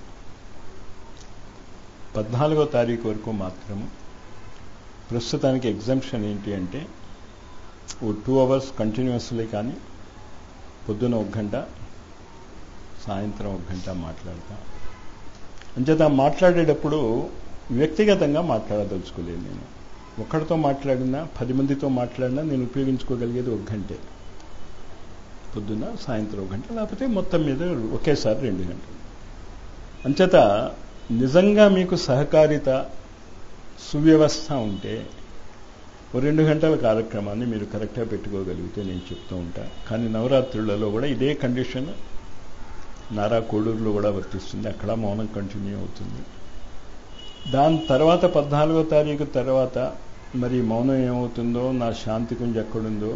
పద్నాలుగో తారీఖు వరకు మాత్రము ప్రస్తుతానికి ఎగ్జంప్షన్ ఏంటి అంటే ఓ టూ అవర్స్ కంటిన్యూస్లీ కానీ పొద్దున ఒక గంట సాయంత్రం ఒక గంట మాట్లాడతా అంచేత మాట్లాడేటప్పుడు వ్యక్తిగతంగా మాట్లాడదలుచుకోలేదు నేను ఒక్కడితో మాట్లాడినా పది మందితో మాట్లాడినా నేను ఉపయోగించుకోగలిగేది ఒక గంటే పొద్దున్న సాయంత్రం ఒక గంట లేకపోతే మొత్తం మీద ఒకేసారి రెండు గంటలు అంచేత నిజంగా మీకు సహకారిత సువ్యవస్థ ఉంటే ఓ రెండు గంటల కార్యక్రమాన్ని మీరు కరెక్ట్గా పెట్టుకోగలిగితే నేను చెప్తూ ఉంటా కానీ నవరాత్రులలో కూడా ఇదే కండిషన్ నారా కోడూరులో కూడా వర్తిస్తుంది అక్కడ మౌనం కంటిన్యూ అవుతుంది దాని తర్వాత పద్నాలుగో తారీఖు తర్వాత మరి మౌనం ఏమవుతుందో నా శాంతి కుంజ ఎక్కడుందో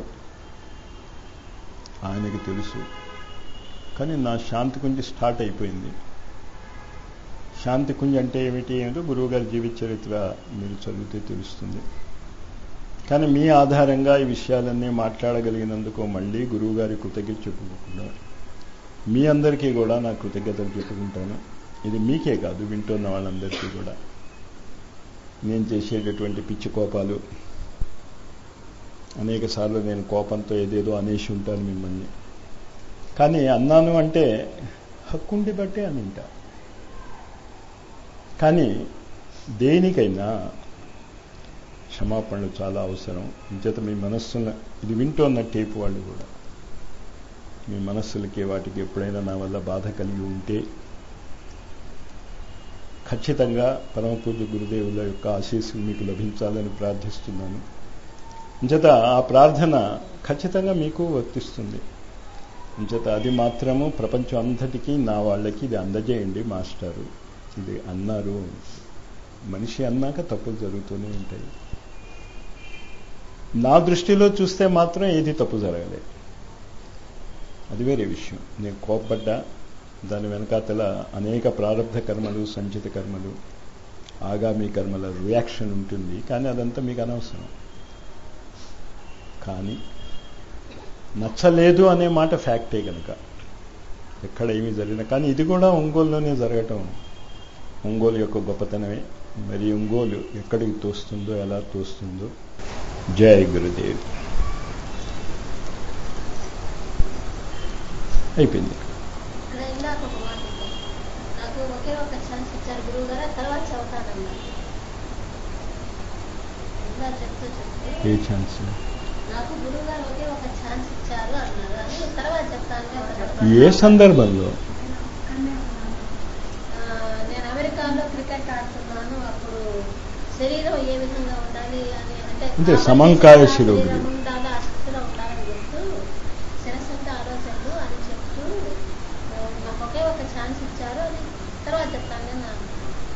ఆయనకి తెలుసు కానీ నా శాంతి కుంజ స్టార్ట్ అయిపోయింది శాంతి కుంజ అంటే ఏమిటి ఏమిటో గురువుగారి జీవిత చరిత్ర మీరు చదివితే తెలుస్తుంది కానీ మీ ఆధారంగా ఈ విషయాలన్నీ మాట్లాడగలిగినందుకు మళ్ళీ గురువుగారి కృతజ్ఞత చెప్పుకోకుండా మీ అందరికీ కూడా నా కృతజ్ఞతలు చెప్పుకుంటాను ఇది మీకే కాదు వింటున్న వాళ్ళందరికీ కూడా నేను చేసేటటువంటి పిచ్చి కోపాలు అనేక సార్లు నేను కోపంతో ఏదేదో అనేసి ఉంటాను మిమ్మల్ని కానీ అన్నాను అంటే హక్కుండి బట్టే అని ఉంటా కానీ దేనికైనా క్షమాపణలు చాలా అవసరం ఇంచేత మీ మనస్సును ఇది వింటోన్న టేప్ వాళ్ళు కూడా మీ మనస్సులకి వాటికి ఎప్పుడైనా నా వల్ల బాధ కలిగి ఉంటే ఖచ్చితంగా పరమ పూజ్య గురుదేవుల యొక్క ఆశీస్సులు మీకు లభించాలని ప్రార్థిస్తున్నాను ఇంచేత ఆ ప్రార్థన ఖచ్చితంగా మీకు వర్తిస్తుంది ఇంచేత అది మాత్రము ప్రపంచం అంతటికీ నా వాళ్ళకి ఇది అందజేయండి మాస్టారు ఇది అన్నారు మనిషి అన్నాక తప్పులు జరుగుతూనే ఉంటాయి నా దృష్టిలో చూస్తే మాత్రం ఏది తప్పు జరగలేదు అది వేరే విషయం నేను కోప్పడ్డా దాని వెనకాతల అనేక ప్రారంభ కర్మలు సంచిత కర్మలు ఆగామి కర్మల రియాక్షన్ ఉంటుంది కానీ అదంతా మీకు అనవసరం కానీ నచ్చలేదు అనే మాట ఫ్యాక్టే కనుక ఎక్కడ ఏమీ జరిగిన కానీ ఇది కూడా ఒంగోలులోనే జరగటం ఒంగోలు యొక్క గొప్పతనమే మరి ఒంగోలు ఎక్కడికి తోస్తుందో ఎలా తోస్తుందో జయ గురుదేవ్ అయిపోయింది ఇక్కడ ఇందాక ఒక మాట ఉంది. నాకు ఒకే ఒక ఛాన్స్ ఇచ్చారు గురువు గారు తర్వాత చదువుతానన్నారు ఇందా చెప్తూ చెప్తే ఏ ఛాన్స్ నాకు గురువు గారు ఒకే ఒక ఛాన్స్ ఇచ్చారు అన్నారు అది తర్వాత చెప్తాను ఏ సందర్భంలో ఆ, నేను అమెరికాలో క్రికెట్ ఆడుతున్నాను అప్పుడు శరీరం ఏ విధంగా ఉండాలి అని అంటే అంటే కాబట్టి సమంకాయ శరీరం శిరోగులు. ఉండాలి ఆ స్థితిలో ఉండాలని చెప్తూ శిరస్సు అంటే ఆలోచనలు అని చెప్తూ ఆ, నాకు ఒకే ఒక ఛాన్స్ ఇచ్చారు అది తర్వాత చెప్తాను నేను అన్నాను.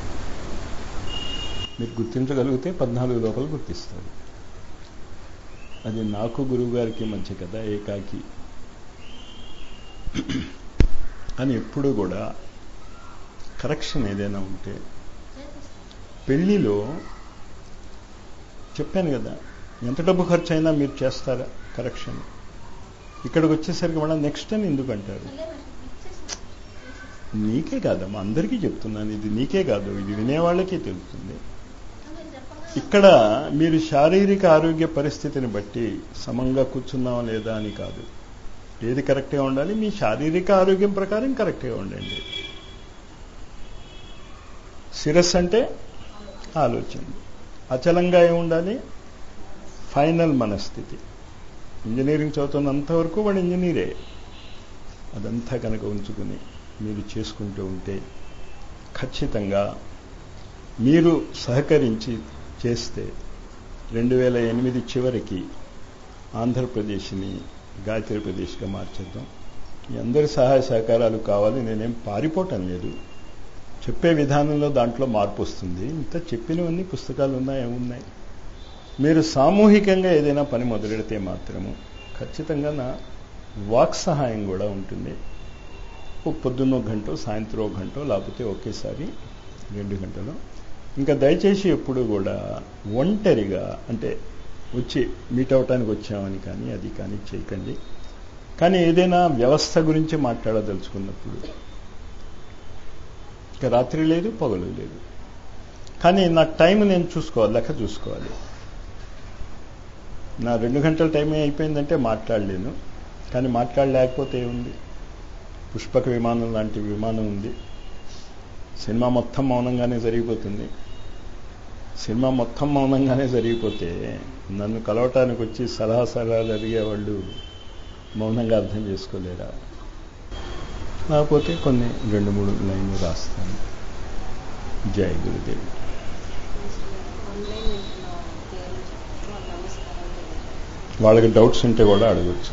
మీరు గుర్తించగలిగితే పద్నాలుగు లోపల గుర్తిస్తారు అది నాకు గురువు గారికి మంచి కదా ఏకాకి అని ఎప్పుడు కూడా కరెక్షన్ ఏదైనా ఉంటే చేపిస్తాను. పెళ్లిలో చెప్పాను కదా ఎంత డబ్బు ఖర్చు అయినా మీరు చేస్తారా కరెక్షన్ ఇక్కడికి వచ్చేసరికి మళ్ళీ నెక్స్ట్ అని ఎందుకు అంటారు మళ్ళీ నాకు ఇచ్చేస్తాను. చేసేస్తాను. నీకే కాదమ్మా అందరికీ చెప్తున్నాను ఇది నీకే కాదు ఇది వినేవాళ్ళకి తెలుస్తుంది మీరు చెప్పంగా ఇక్కడ మీరు శారీరక ఆరోగ్య పరిస్థితిని బట్టి సమంగా కూర్చున్నావా లేదా అని కాదు ఏది కరెక్ట్గా ఉండాలి మీ శారీరక ఆరోగ్యం ప్రకారం కరెక్ట్గా ఉండండి శిరస్సు అంటే ఆలోచన అచలంగా ఏమి ఉండాలి ఫైనల్ మనస్థితి ఇంజనీరింగ్ చదువుతున్నంత వరకు వాడు ఇంజనీరే అదంతా కనుక ఉంచుకుని మీరు చేసుకుంటూ ఉంటే ఖచ్చితంగా మీరు సహకరించి చేస్తే రెండు వేల ఎనిమిది చివరికి ఆంధ్రప్రదేశ్ని గాయత్రి ప్రదేశ్గా మార్చేద్దాం మీ అందరి సహాయ సహకారాలు కావాలి నేనేం పారిపోవటం లేదు చెప్పే విధానంలో దాంట్లో మార్పు వస్తుంది ఇంత చెప్పినవన్నీ పుస్తకాలు ఉన్నాయి ఏమున్నాయి మీరు సామూహికంగా ఏదైనా పని మొదలెడితే మాత్రము ఖచ్చితంగా నా వాక్ సహాయం కూడా ఉంటుంది ఓ పొద్దున్న ఒక గంట సాయంత్రం ఒక గంట లేకపోతే ఒకేసారి రెండు గంటలు ఇంకా దయచేసి ఎప్పుడు కూడా ఒంటరిగా అంటే వచ్చి మీట్ అవటానికి వచ్చామని కానీ అది కానీ చేయకండి కానీ ఏదైనా వ్యవస్థ గురించి మాట్లాడదలుచుకున్నప్పుడు ఇక రాత్రి లేదు పగలు లేదు కానీ నా టైం నేను చూసుకోవాలి లెక్క చూసుకోవాలి నా రెండు గంటల టైం అయిపోయిందంటే మాట్లాడలేను కానీ మాట్లాడలేకపోతే ఏముంది పుష్పక విమానం లాంటి విమానం ఉంది సినిమా మొత్తం మౌనంగానే జరిగిపోతుంది సినిమా మొత్తం మౌనంగానే జరిగిపోతే నన్ను కలవటానికి వచ్చి సలహా సలహాలు అడిగేవాళ్ళు మౌనంగా అర్థం చేసుకోలేరా లేకపోతే కొన్ని రెండు మూడు లైన్లు రాస్తాను జై గురుదేవి ఆన్లైన్ ఇంట్లో పేర్లు చెప్పడం వాళ్ళ నమస్కారం తెలియజేయడం. వాళ్ళకి డౌట్స్ ఉంటే కూడా అడగచ్చు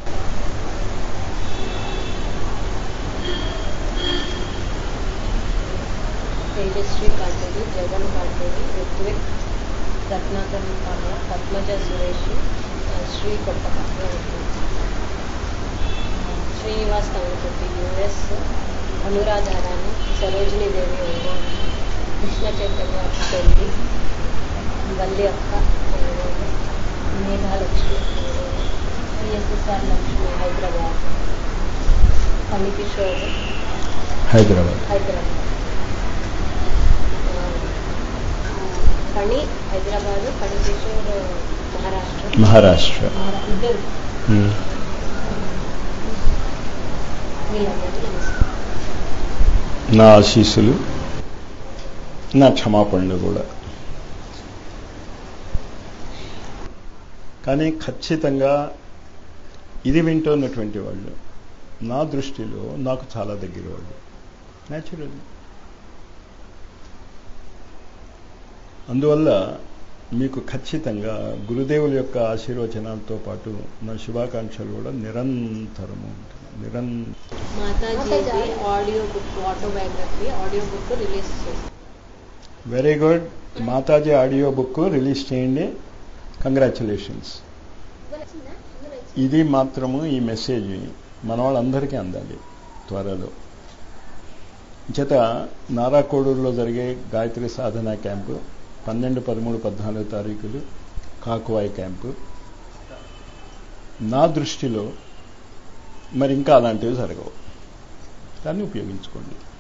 తేజశ్రీ పాటేరి జగన్ పాటేరి ఋత్విక్ రత్నాకర్ పాండ్య పద్మజ సురేష్ ఆ, శ్రీ కొట్టపట్ల శ్రీనివాస్ తంగతుర్తి యుఎస్ అనురాధారాణి సరోజిని దేవి ఒంగోలు కృష్ణ చైతన్య పెళ్లి వల్లి అక్క ఒంగోలు, మేఘాలక్ష్మి ఒంగోలు, పిఎస్ఎస్ఆర్ లక్ష్మి హైదరాబాద్ ఫణికిషోర్ హైదరాబాద్ హైదరాబాద్ ఫణి హైదరాబాద్ ఫణికిషోర్ మహారాష్ట్ర మహారాష్ట్ర మహారా- ఇద్దరు ఉమ్. వీళ్ళందరికీ నమస్కారం నా ఆశీస్సులు నా క్షమాపణలు కూడా కానీ ఖచ్చితంగా ఇది వింటున్నటువంటి వాళ్ళు నా దృష్టిలో నాకు చాలా దగ్గర వాళ్ళు న్యాచురల్ అందువల్ల మీకు ఖచ్చితంగా గురుదేవుల యొక్క ఆశీర్వచనాలతో పాటు నా శుభాకాంక్షలు కూడా నిరంతరము ఉంటాయి నిరంతరం Mataji audio book autobiography audio book release చేశారు very good Mataji audio book release చేయండి కంగ్రాచులేషన్స్ ఇందులో వచ్చిందా? ఇందులో వచ్చిందా? ఇది మాత్రము ఈ మెసేజ్ మన వాళ్ళందరికీ అందాలి త్వరలో చేత నారాకోడూరులో జరిగే గాయత్రి సాధన క్యాంపు పన్నెండు పదమూడు పద్నాలుగు తారీఖులు కాకువాయి క్యాంపు నా దృష్టిలో మరి ఇంకా అలాంటివి జరగవు దాన్ని ఉపయోగించుకోండి